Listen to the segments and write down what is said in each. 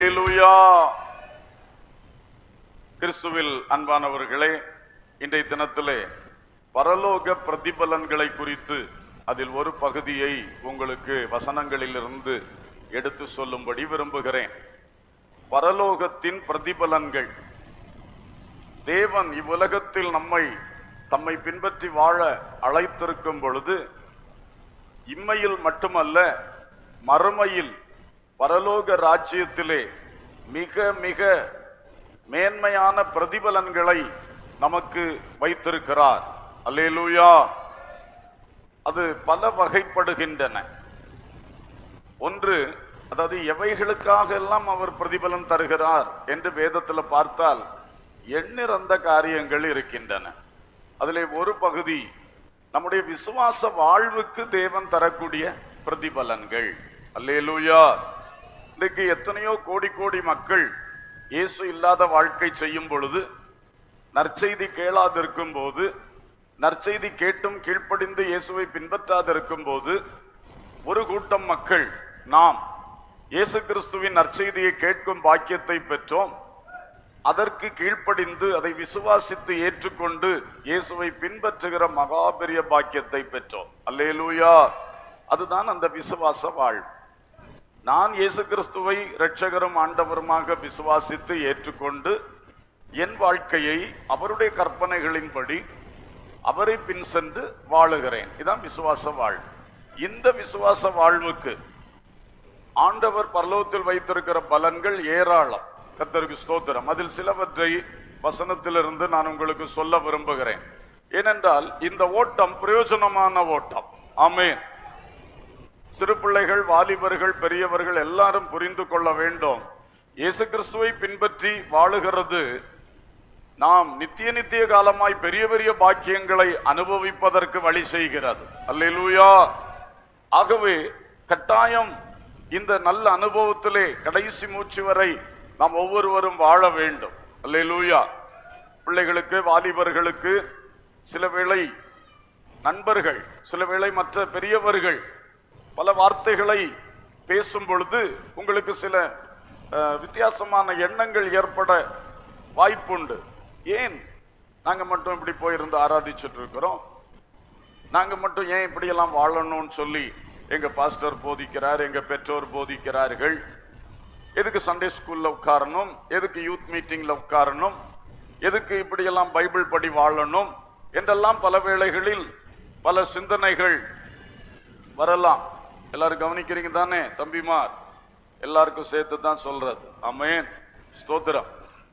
அல்லேலூயா கிறிஸ்துவில் அன்பானவர்களே இன்றைய தினத்திலே பரலோக பிரதிபலன்களை குறித்து அதில் ஒரு பகுதியை உங்களுக்கு வசனங்களிலிருந்து எடுத்து சொல்லும்படி விரும்புகிறேன் பரலோகத்தின் பிரதிபலன்கள் தேவன் இவ்வுலகத்தில் நம்மை தம்மை பின்பற்றி வாழ அழைத்திருக்கும் பொழுது இம்மையில் மட்டுமல்ல மறுமையில் பரலோக ராஜ்யத்திலே மிக மிக மேன்மையான பிரதிபலன்களை நமக்கு வைத்திருக்கிறார் அல்லேலூயா அது பல வகைப்படுகின்றன ஒன்று அதாவது எவைகளுக்காக எல்லாம் அவர் பிரதிபலன் தருகிறார் என்று வேதத்தில் பார்த்தால் எண்ணிறந்த காரியங்கள் இருக்கின்றன அதிலே ஒரு பகுதி நம்முடைய விசுவாச வாழ்வுக்கு தேவன் தரக்கூடிய பிரதிபலன்கள் அல்லேலூயா இன்றைக்கு எத்தனையோ கோடி கோடி மக்கள் இயேசு இல்லாத வாழ்க்கை செய்யும் பொழுது நற்செய்தி கேளாதிருக்கும் போது நற்செய்தி கேட்டும் கீழ்ப்படிந்து இயேசுவை பின்பற்றாதிருக்கும் போது ஒரு கூட்டம் மக்கள் நாம் இயேசு கிறிஸ்துவின் நற்செய்தியை கேட்கும் பாக்கியத்தை பெற்றோம் அதற்கு கீழ்ப்படிந்து அதை விசுவாசித்து ஏற்றுக்கொண்டு இயேசுவை பின்பற்றுகிற மகா பெரிய பாக்கியத்தை பெற்றோம் அல்லேலூயா அதுதான் அந்த விசுவாச வாழ்வு நான் இயேசு கிறிஸ்துவை இரட்சகரும் ஆண்டவருமாக விசுவாசித்து ஏற்றுக்கொண்டு என் வாழ்க்கையை அவருடைய கற்பனைகளின்படி அவரை பின் சென்று வாழுகிறேன் இதான் விசுவாச வாழ்வு இந்த விசுவாச வாழ்வுக்கு ஆண்டவர் பரலோகத்தில் வைத்திருக்கிற பலன்கள் ஏராளம் கத்தருக்கு ஸ்தோத்திரம் அதில் சிலவற்றை வசனத்திலிருந்து நான் உங்களுக்கு சொல்ல விரும்புகிறேன் ஏனென்றால் இந்த ஓட்டம் பிரயோஜனமான ஓட்டம் ஆமென் சிறு பிள்ளைகள் வாலிபர்கள் பெரியவர்கள் எல்லாரும் புரிந்து கொள்ள வேண்டும் இயேசு கிறிஸ்துவை பின்பற்றி வாழுகிறது நாம் நித்திய நித்திய காலமாய் பெரிய பெரிய பாக்கியங்களை அனுபவிப்பதற்கு வழி செய்கிறது அல்லேலூயா ஆகவே கட்டாயம் இந்த நல்ல அனுபவத்திலே கடைசி மூச்சு வரை நாம் ஒவ்வொருவரும் வாழ வேண்டும் அல்லேலூயா பிள்ளைகளுக்கு வாலிபர்களுக்கு சில வேளை நண்பர்கள் சில வேளை மற்ற பெரியவர்கள் பல வார்த்தைகளை பேசும் பொழுது உங்களுக்கு சில அஹ், வித்தியாசமான எண்ணங்கள் ஏற்பட வாய்ப்புண்டு ஏன் நாங்க மட்டும் இப்படி போயிருந்து ஆராதிச்சுட்டு இருக்கிறோம் நாங்க மட்டும் ஏன் இப்படியெல்லாம் வாழணும்னு சொல்லி எங்க பாஸ்டர் போதிக்கிறார் எங்க பெற்றோர் போதிக்கிறார்கள் எதுக்கு சண்டே ஸ்கூல்ல உட்காரணும் எதுக்கு யூத் மீட்டிங்ல உட்காரணும் எதுக்கு இப்படியெல்லாம் பைபிள் படி வாழணும் என்றெல்லாம் பல வேளைகளில் பல சிந்தனைகள் வரலாம் எல்லாரும் கவனிக்கிறீங்க தானே தம்பிமார் எல்லாருக்கும் சேர்த்து தான் சொல்றது ஆமென் ஸ்தோத்திரம்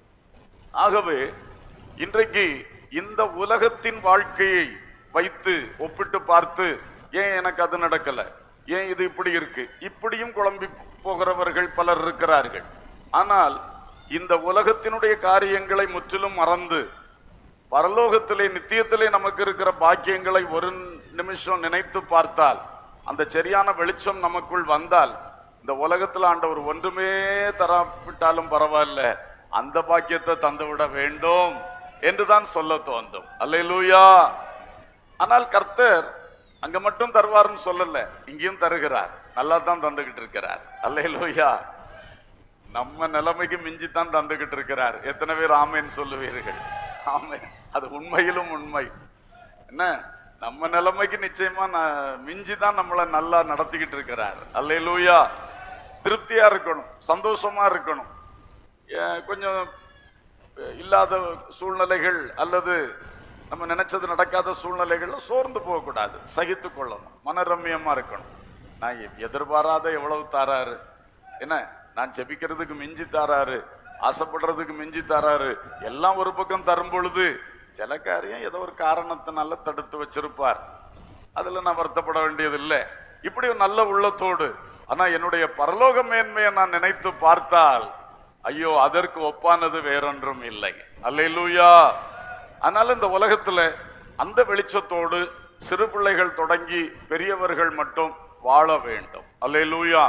ஆகவே இன்றைக்கு இந்த உலகத்தின் வாழ்க்கையை வைத்து ஒப்பிட்டு பார்த்து ஏன் எனக்கு அது நடக்கல ஏன் இது இப்படி இருக்கு இப்படியும் குழம்பி போகிறவர்கள் பலர் இருக்கிறார்கள் ஆனால் இந்த உலகத்தினுடைய காரியங்களை முற்றிலும் மறந்து பரலோகத்திலே நித்தியத்திலே நமக்கு இருக்கிற பாக்கியங்களை ஒரு நிமிஷம் நினைத்து பார்த்தால் அந்த சரியான வெளிச்சம் நமக்குள் வந்தால் இந்த உலகத்தில் ஆண்டவர் ஒன்றுமே தராவிட்டாலும் பரவாயில்ல அந்த பாக்கியத்தை தந்து விட வேண்டும் என்றுதான் சொல்ல தோன்றும் அல்லேலூயா ஆனால் கர்த்தர் அங்க மட்டும் தருவார்னு சொல்லல இங்கேயும் தருகிறார் நல்லா தான் தந்துகிட்டு இருக்கிறார் அல்லேலூயா நம்ம நிலைமைக்கு மிஞ்சி தான் தந்துகிட்டு இருக்கிறார் எத்தனை பேர் ஆமேன்னு சொல்லுவீர்கள் ஆமே அது உண்மையிலும் உண்மை என்ன நம்ம நிலைமைக்கு நிச்சயமா ந- மிஞ்சி தான் நம்மளை நல்லா நடத்திக்கிட்டு இருக்கிறார் அல்லேலூயா திருப்தியா இருக்கணும் சந்தோஷமா இருக்கணும் ஏ- கொஞ்சம் இல்லாத சூழ்நிலைகள் அல்லது நம்ம நினைச்சது நடக்காத சூழ்நிலைகள்ல சோர்ந்து போகக்கூடாது சகித்து கொள்ளணும் மனரம்யமா இருக்கணும் நான் எ- எதிர்பாராத எவ்வளவு தாராரு என்ன நான் ஜெபிக்கிறதுக்கு மிஞ்சி தாராரு ஆசைப்படுறதுக்கு மிஞ்சி தாராரு எல்லாம் ஒரு பக்கம் தரும் பொழுது சில காரியம் ஏதோ ஒரு காரணத்தினால தடுத்து வச்சிருப்பார் அதுல நான் வருத்தப்பட வேண்டியது இல்லை இப்படி ஒரு நல்ல உள்ளத்தோடு ஆனா என்னுடைய பரலோக மேன்மையை நான் நினைத்து பார்த்தால் ஐயோ அதற்கு ஒப்பானது வேறொன்றும் இல்லை அல்லேலூயா அதனால இந்த உலகத்துல அந்த வெளிச்சத்தோடு சிறு பிள்ளைகள் தொடங்கி பெரியவர்கள் மட்டும் வாழ வேண்டும் அல்லேலூயா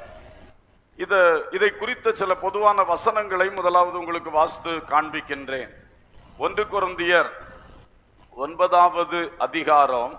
இத இதை குறித்த சில பொதுவான வசனங்களை முதலாவது உங்களுக்கு வாஸ்து காண்பிக்கின்றேன் ஒன்று குருந்தியர் ஒன்பதாவது அதிகாரம்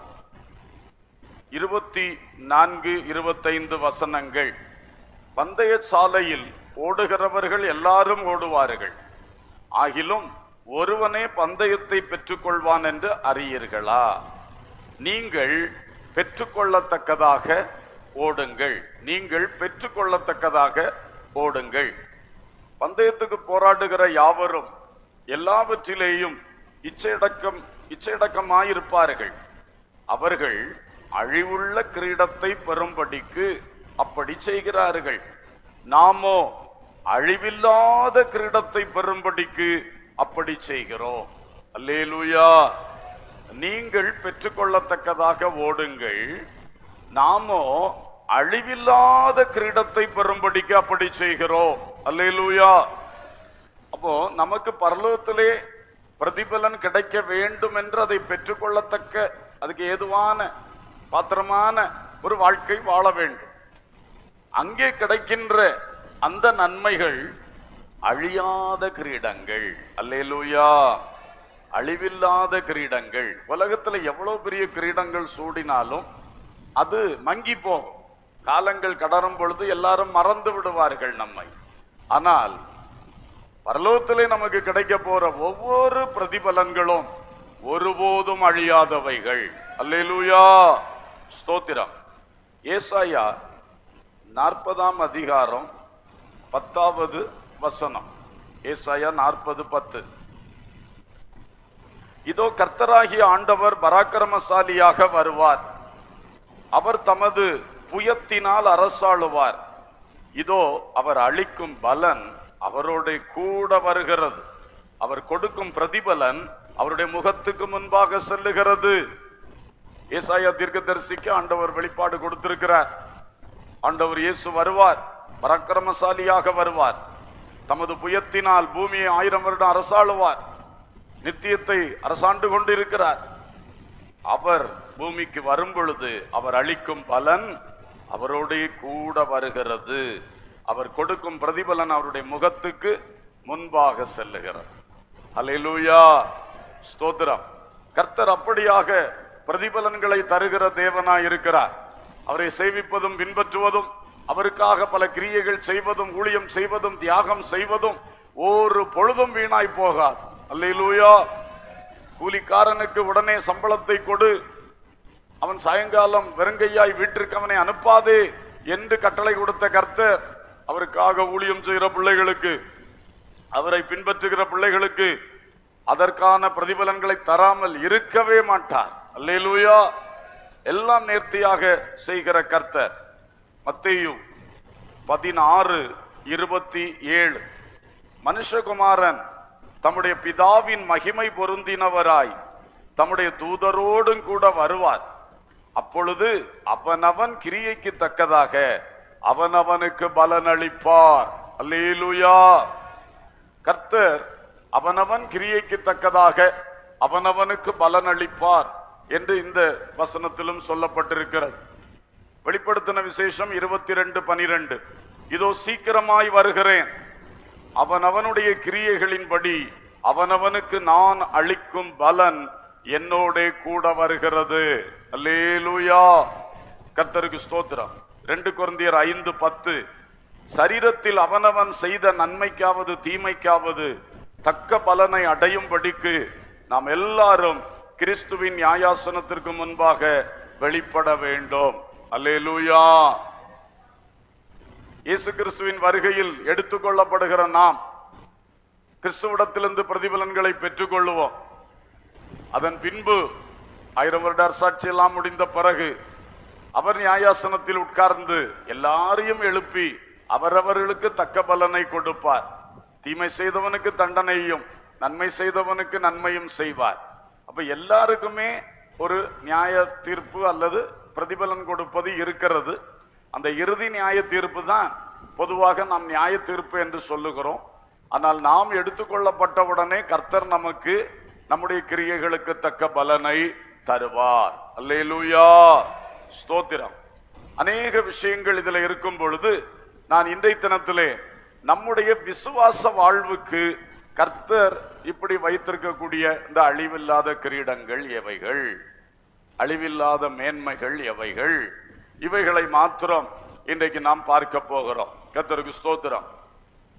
இருபத்தி நான்கு இருபத்தைந்து வசனங்கள் பந்தய சாலையில் ஓடுகிறவர்கள் எல்லாரும் ஓடுவார்கள் ஆகிலும் ஒருவனே பந்தயத்தை பெற்றுக்கொள்வான் என்று அறியீர்களா நீங்கள் பெற்றுக்கொள்ளத்தக்கதாக ஓடுங்கள் நீங்கள் பெற்றுக்கொள்ளத்தக்கதாக ஓடுங்கள் பந்தயத்துக்கு போராடுகிற யாவரும் எல்லாவற்றிலேயும் இச்சையடக்கம் இச்சையடக்கமாயிருப்பார்கள் அவர்கள் அழிவுள்ள கிரீடத்தை பெறும்படிக்கு அப்படி செய்கிறார்கள் நாமோ அழிவில்லாத கிரீடத்தை பெறும்படிக்கு அப்படி செய்கிறோம் அல்லேலூயா நீங்கள் பெற்றுக்கொள்ளத்தக்கதாக ஓடுங்கள் நாமோ அழிவில்லாத கிரீடத்தை பெறும்படிக்கு அப்படி செய்கிறோம் அல்லேலூயா அப்போ நமக்கு பரலோகத்திலே பிரதிபலன் கிடைக்க வேண்டும் என்று அதை பெற்றுக்கொள்ளத்தக்க அதுக்கு ஏதுவான பாத்திரமான ஒரு வாழ்க்கை வாழ வேண்டும் அங்கே கிடைக்கின்ற அந்த நன்மைகள் அழியாத கிரீடங்கள் அல்லேலூயா அழிவில்லாத கிரீடங்கள் உலகத்துல எவ்வளவு பெரிய கிரீடங்கள் சூடினாலும் அது மங்கி போகும் காலங்கள் கடரும் பொழுது எல்லாரும் மறந்து விடுவார்கள் நம்மை ஆனால் பரலோகத்திலே நமக்கு கிடைக்க போற ஒவ்வொரு பிரதிபலன்களும் ஒருபோதும் அழியாதவைகள் அல்லேலூயா ஸ்தோத்திரம் ஏசாயா நாற்பதாம் அதிகாரம் பத்தாவது வசனம் ஏசாயா நாற்பது பத்து இதோ கர்த்தராகிய ஆண்டவர் பராக்கிரமசாலியாக வருவார் அவர் தமது புயத்தினால் அரசாளுவார் இதோ அவர் அளிக்கும் பலன் அவரோட கூட வருகிறது அவர் கொடுக்கும் பிரதிபலன் அவருடைய முகத்துக்கு முன்பாக செல்லுகிறது ஏசாயா தீர்க்கதரிசிக்கு ஆண்டவர் வெளிப்பாடு கொடுத்திருக்கிறார் ஆண்டவர் இயேசு வருவார் பராக்கிரமசாலியாக வருவார் தமது புயத்தினால் பூமியை ஆயிரம் வருடம் அரசாளுவார் நித்தியத்தை அரசாண்டு கொண்டிருக்கிறார் அவர் பூமிக்கு வரும் பொழுது அவர் அளிக்கும் பலன் அவரோடே கூட வருகிறது அவர் கொடுக்கும் பிரதிபலன் அவருடைய முகத்துக்கு முன்பாக செல்லுகிறது அல்லேலூயா ஸ்தோத்திரம் கர்த்தர் அப்படியாக பிரதிபலன்களை தருகிற தேவனாய் இருக்கிறார் அவரை சேவிப்பதும் பின்பற்றுவதும் அவருக்காக பல கிரியைகள் செய்வதும் ஊழியம் செய்வதும் தியாகம் செய்வதும் ஒரு பொழுதும் வீணாய் போகாது அல்லேலூயா கூலிக்காரனுக்கு உடனே சம்பளத்தை கொடு அவன் சாயங்காலம் வெறுங்கையாய் வீட்டிற்கு அவனை அனுப்பாதே என்று கட்டளை கொடுத்த கர்த்தர் அவருக்காக ஊழியம் செய்கிற பிள்ளைகளுக்கு அவரை பின்பற்றுகிற பிள்ளைகளுக்கு அதற்கான பிரதிபலன்களை தராமல் இருக்கவே மாட்டார் அல்லேலூயா எல்லாம் நேர்த்தியாக செய்கிற கர்த்தர் மத்தேயு பதினாறு இருபத்தி ஏழு மனுஷகுமாரன் தம்முடைய பிதாவின் மகிமை பொருந்தினவராய் தம்முடைய தூதரோடும் கூட வருவார் அப்பொழுது அவனவன் கிரியைக்கு தக்கதாக அவனவனுக்கு பலனளிப்பார் அல்லேலூயா கர்த்தர் அவனவன் கிரியைக்கு தக்கதாக அவனவனுக்கு பலனளிப்பார் என்று இந்த வசனத்திலும் சொல்லப்பட்டிருக்கிறது வெளிப்படுத்தின விசேஷம் இருபத்தி ரெண்டு பனிரெண்டு இதோ சீக்கிரமாய் வருகிறேன் அவனவனுடைய கிரியைகளின்படி அவனவனுக்கு நான் அளிக்கும் பலன் என்னோடே கூட வருகிறது அல்லேலூயா கர்த்தருக்கு ஸ்தோத்திரம் ரெண்டு குருந்தியர் ஐந்து பத்து சரீரத்தில் அவனவன் செய்த நன்மைக்காவது தீமைக்காவது தக்க பலனை அடையும்படிக்கு நாம் எல்லாரும் கிறிஸ்துவின் நியாயாசனத்திற்கு முன்பாக வெளிப்பட வேண்டும் அல்லேலூயா இயேசு கிறிஸ்துவின் வருகையில் எடுத்துக்கொள்ளப்படுகிற நாம் கிறிஸ்துவிடத்திலிருந்து பிரதிபலன்களை பெற்றுக்கொள்ளுவோம் அதன் பின்பு ஆயிரம் வருட அரசாட்சி எல்லாம் முடிந்த பிறகு அவர் நியாயாசனத்தில் உட்கார்ந்து எல்லாரையும் எழுப்பி அவரவர்களுக்கு தக்க பலனை கொடுப்பார் தீமை செய்தவனுக்கு தண்டனையும் நன்மை செய்தவனுக்கு நன்மையும் செய்வார் அப்ப எல்லாருக்குமே ஒரு நியாய தீர்ப்பு அல்லது பிரதிபலன் கொடுப்பது இருக்கிறது அந்த இறுதி நியாய தீர்ப்பு தான் பொதுவாக நாம் நியாய தீர்ப்பு என்று சொல்லுகிறோம் ஆனால் நாம் எடுத்துக்கொள்ளப்பட்டவுடனே கர்த்தர் நமக்கு நம்முடைய கிரியைகளுக்கு தக்க பலனை தருவார் அல்லேலூயா ஸ்தோத்திரம் அநேக விஷயங்கள் இதுல இருக்கும் பொழுது நான் இன்றைய தினத்திலே நம்முடைய விசுவாச வாழ்வுக்கு கர்த்தர் இப்படி வைத்திருக்கக்கூடிய இந்த அழிவில்லாத கிரீடங்கள் எவைகள் அழிவில்லாத மேன்மைகள் எவைகள் இவைகளை மாத்திரம் இன்றைக்கு நாம் பார்க்க போகிறோம் கர்த்தருக்கு ஸ்தோத்திரம்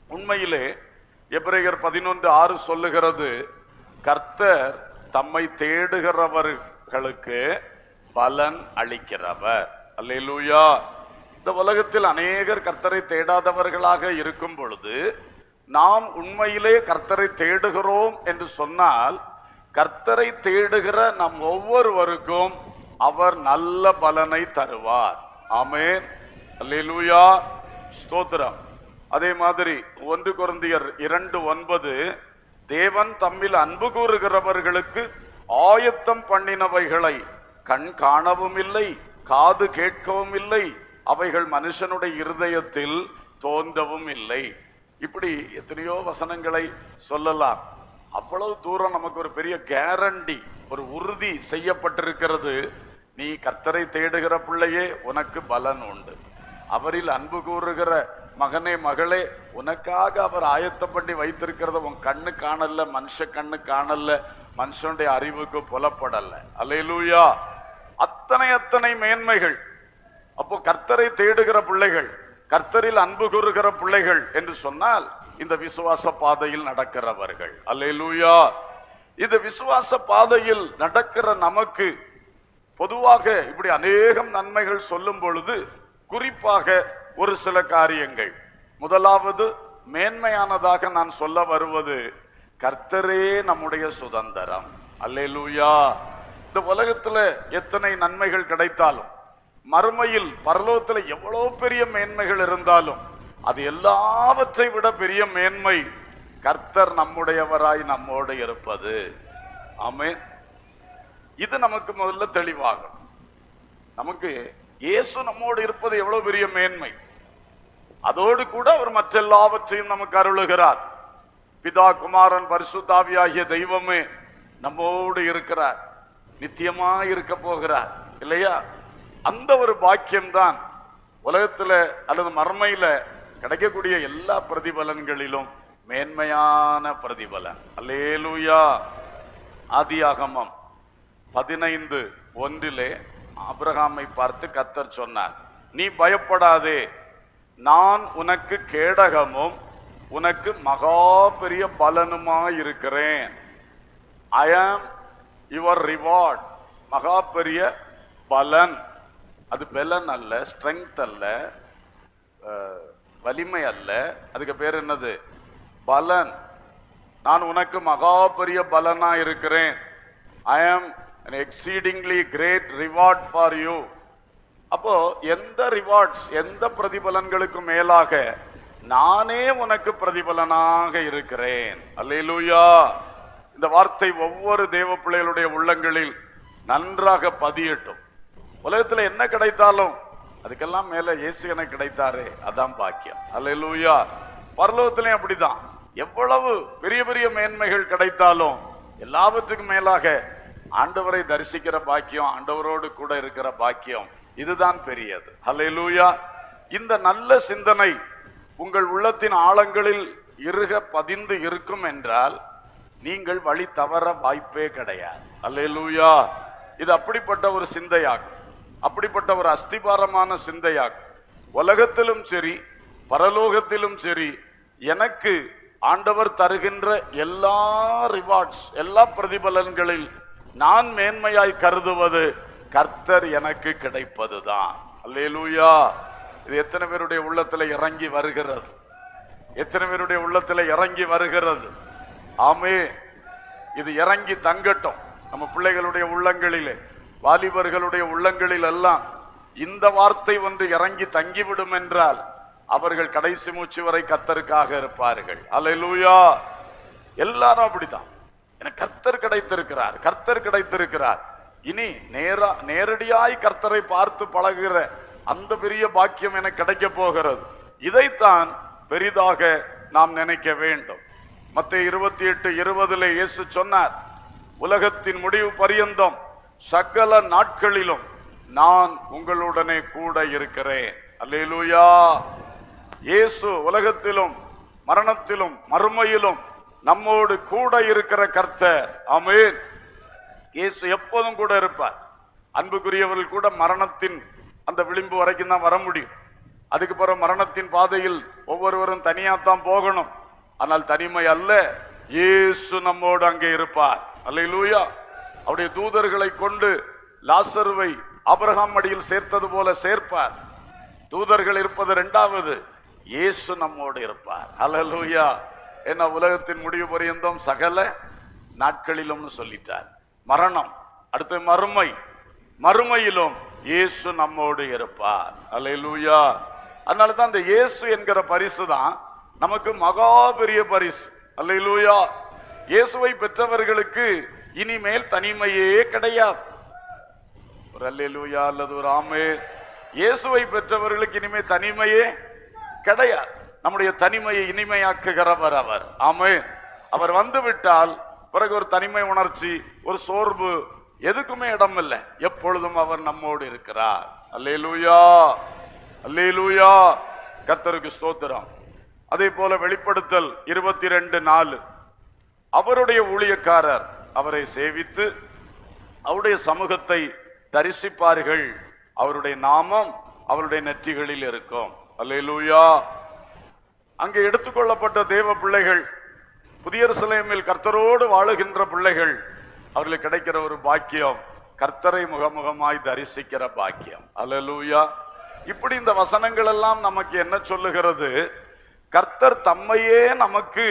உண்மையிலே எபிரேயர் பதினொன்று ஆறு சொல்லுகிறது கர்த்தர் தம்மை தேடுகிறவர்களுக்கு பலன் அளிக்கிறவர் அல்லேலூயா இந்த உலகத்தில் அநேகர் கர்த்தரை தேடாதவர்களாக இருக்கும் பொழுது நாம் உண்மையிலே கர்த்தரை தேடுகிறோம் என்று சொன்னால் கர்த்தரை தேடுகிற நம் ஒவ்வொருவருக்கும் அவர் நல்ல பலனை தருவார் ஆமென் அல்லேலூயா ஸ்தோத்திரம் அதே மாதிரி ஒன்று குருந்தியர் இரண்டு ஒன்பது தேவன் தம்மில் அன்பு கூறுகிறவர்களுக்கு ஆயத்தம் பண்ணினவைகளை கண் காணவும் இல்லை காது கேட்கவும் இல்லை அவைகள் மனுஷனுடைய இருதயத்தில் தோன்றவும் இல்லை இப்படி எத்தனையோ வசனங்களை சொல்லலாம் அவ்வளவு தூரம் நமக்கு ஒரு பெரிய கேரண்டி ஒரு உறுதி செய்யப்பட்டிருக்கிறது நீ கர்த்தரை தேடுகிற பிள்ளையே உனக்கு பலன் உண்டு அவரில் அன்பு கூறுகிற மகனே மகளே உனக்காக அவர் ஆயத்தம் பண்ணி வைத்திருக்கிறத உன் கண்ணு காணல மனுஷ கண்ணு காணல மனுஷனுடைய அறிவுக்கு புலப்படல அல்லேலூயா அத்தனை அத்தனை மேன்மைகள் அப்போ கர்த்தரை தேடுகிற பிள்ளைகள் கர்த்தரில் அன்பு கூறுகிற பிள்ளைகள் என்று சொன்னால் இந்த விசுவாச பாதையில் நடக்கிறவர்கள் அல்லேலூயா இந்த விசுவாச பாதையில் நடக்கிற நமக்கு பொதுவாக இப்படி அநேகம் நன்மைகள் சொல்லும் பொழுது குறிப்பாக ஒரு சில காரியங்கள் முதலாவது மேன்மையானதாக நான் சொல்ல வருவது கர்த்தரே நம்முடைய சுதந்திரம் அல்லேலூயா இந்த உலகத்துல எத்தனை நன்மைகள் கிடைத்தாலும் மறுமையில் பரலோகத்துல எவ்வளவு பெரிய மேன்மைகள் இருந்தாலும் அது எல்லாவற்றை விட பெரிய மேன்மை கர்த்தர் நம்முடையவராய் நம்மோடு இருப்பது ஆமென் இது நமக்கு முதல்ல தெளிவாகும் நமக்கு இயேசு நம்மோடு இருப்பது எவ்வளவு பெரிய மேன்மை அதோடு கூட அவர் மற்றெல்லாவற்றையும் நமக்கு அருளுகிறார் பிதா குமாரன் பரிசுத்தாவியாகிய தெய்வமே நம்மோடு இருக்கிறார் நித்தியமா இருக்க போகிறார் இல்லையா அந்த ஒரு பாக்கியம்தான் உலகத்துல அல்லது மர்மையில கிடைக்கக்கூடிய எல்லா பிரதிபலன்களிலும் மேன்மையான பிரதிபலன் அல்லேலூயா ஆதியாகமம் பதினைந்து ஒன்றிலே ஆபிரகாமை பார்த்து கத்தர் சொன்னார் நீ பயப்படாதே நான் உனக்கு கேடகமும் உனக்கு மகா பெரிய பலனுமாயிருக்கிறேன் ஐ ஆம் யுவர் ரிவார்ட் மகா பெரிய பலன் அது பலன் அல்ல ஸ்ட்ரெங்க் அல்ல அஹ், வலிமை அல்ல அதுக்கு பேர் என்னது பலன் நான் உனக்கு மகா பெரிய பலனா இருக்கிறேன் I am exceedingly great reward for you அப்போ எந்த ரிவார்ட்ஸ் எந்த பிரதிபலன்களுக்கும் மேலாக நானே உனக்கு பிரதிபலனாக இருக்கிறேன் அல்லேலூயா இந்த வார்த்தை ஒவ்வொரு தேவ பிள்ளைகளுடைய உள்ளங்களில் நன்றாக பதியட்டும் உலகத்துல என்ன கிடைத்தாலும் அதுக்கெல்லாம் மேல இயேசு எனக்கு கிடைத்தாரே அதான் பாக்கியம் அல்லேலூயா பரலோகத்திலையும் அப்படிதான் எவ்வளவு பெரிய பெரிய மேன்மைகள் கிடைத்தாலும் எல்லாவற்றுக்கும் மேலாக ஆண்டவரை தரிசிக்கிற பாக்கியம் ஆண்டவரோடு கூட இருக்கிற பாக்கியம் இதுதான் பெரியது அல்லேலூயா இந்த நல்ல சிந்தனை உங்கள் உள்ளத்தின் ஆழங்களில் இருக பதிந்து இருக்கும் என்றால் நீங்கள் வழி தவற வாய்ப்பே கிடையாது அல்லேலூயா இது அப்படிப்பட்ட ஒரு சிந்தையாகும் அப்படிப்பட்ட ஒரு அஸ்திபாரமான சிந்தையாகும் உலகத்திலும் சரி பரலோகத்திலும் சரி எனக்கு ஆண்டவர் தருகின்ற எல்லா ரிவார்ட்ஸ் எல்லா பிரதிபலன்களில் நான் மேன்மையாய் கருதுவது கர்த்தர் எனக்கு கிடைப்பதுதான் அல்லேலூயா இது எத்தனை பேருடைய உள்ளத்துல இறங்கி வருகிறது எத்தனை பேருடைய உள்ளத்துல இறங்கி வருகிறது ஆமே இது இறங்கி தங்கட்டும் நம்ம பிள்ளைகளுடைய உள்ளங்களிலே வாலிபர்களுடைய உள்ளங்களில் எல்லாம் இந்த வார்த்தை ஒன்று இறங்கி தங்கிவிடும் என்றால் அவர்கள் கடைசி மூச்சு வரை கத்தருக்காக இருப்பார்கள் அல்லேலூயா எல்லாரும் அப்படிதான் எனக்கு கர்த்தர் கிடைத்திருக்கிறார் கர்த்தர் கிடைத்திருக்கிறார் இனி நேரா நேரடியாய் கர்த்தரை பார்த்து பழகுகிற அந்த பெரிய பாக்கியம் எனக்கு கிடைக்க போகிறது இதைத்தான் பெரிதாக நாம் நினைக்க வேண்டும் மத்த இருபத்தி எட்டு இருபதுல இயேசு சொன்னார் உலகத்தின் முடிவு பரியந்தம் சகல நாட்களிலும் நான் உங்களுடனே கூட இருக்கிறேன் அல்லேலூயா இயேசு உலகத்திலும் மரணத்திலும் மறுமையிலும் நம்மோடு கூட இருக்கிற கர்த்தர் ஆமென் இயேசு எப்போதும் கூட இருப்பார் அன்புக்குரியவர்கள் கூட மரணத்தின் அந்த விளிம்பு வரைக்கும் தான் வர முடியும் அதுக்கு பிறகு மரணத்தின் பாதையில் ஒவ்வொருவரும் தனியாத்தான் போகணும் ஆனால் தனிமை அல்ல இயேசு நம்மோடு அங்கே இருப்பார் அல்லேலூயா அவருடைய தூதர்களை கொண்டு லாசருவை ஆபிரகாம் மடியில் சேர்த்தது போல சேர்ப்பார் தூதர்கள் இருப்பது இரண்டாவது இயேசு நம்மோடு இருப்பார் அல்லேலூயா என்ன உலகத்தின் முடிவு பரியந்தம் சகல நாட்களிலும்னு சொல்லிட்டார் மரணம் அடுத்து மறுமை மறுமையிலும் இயேசு நம்மோடு இருப்பார் அல்லேலூயா அதனால தான் இந்த இயேசு என்கிற பரிசு தான் நமக்கு மகா பெரிய பரிசு அல்லேலூயா இயேசுவை பெற்றவர்களுக்கு இனிமேல் தனிமையே கிடையாது ஒரு அல்லேலூயா அல்லது ஒரு ஆமே இயேசுவை பெற்றவர்களுக்கு இனிமே தனிமையே கிடையாது நம்முடைய தனிமையை இனிமையாக்குகிறவர் அவர் ஆமே அவர் வந்து விட்டால் பிறகு ஒரு தனிமை உணர்ச்சி ஒரு சோர்வு எதுக்குமே இடம் இல்லை எப்பொழுதும் அவர் நம்மோடு இருக்கிறார் அல்லேலூயா அல்லேலூயா கத்தருக்கு ஸ்தோத்திரம் அதே போல வெளிப்படுத்தல் இருபத்தி ரெண்டு நாலு அவருடைய ஊழியக்காரர் அவரை சேவித்து அவருடைய சமூகத்தை தரிசிப்பார்கள் அவருடைய நாமம் அவருடைய நெற்றிகளில் இருக்கும் அல்லேலூயா அங்கே எடுத்துக்கொள்ளப்பட்ட தேவ பிள்ளைகள் புதிய எருசலேமில் கர்த்தரோடு வாழுகின்ற பிள்ளைகள் அவர்களுக்கு கிடைக்கிற ஒரு பாக்கியம் கர்த்தரை முகமுகமாய் தரிசிக்கிற பாக்கியம் அல்லேலூயா இப்படி இந்த வசனங்கள் எல்லாம் நமக்கு என்ன சொல்லுகிறது கர்த்தர் தம்மையே நமக்கு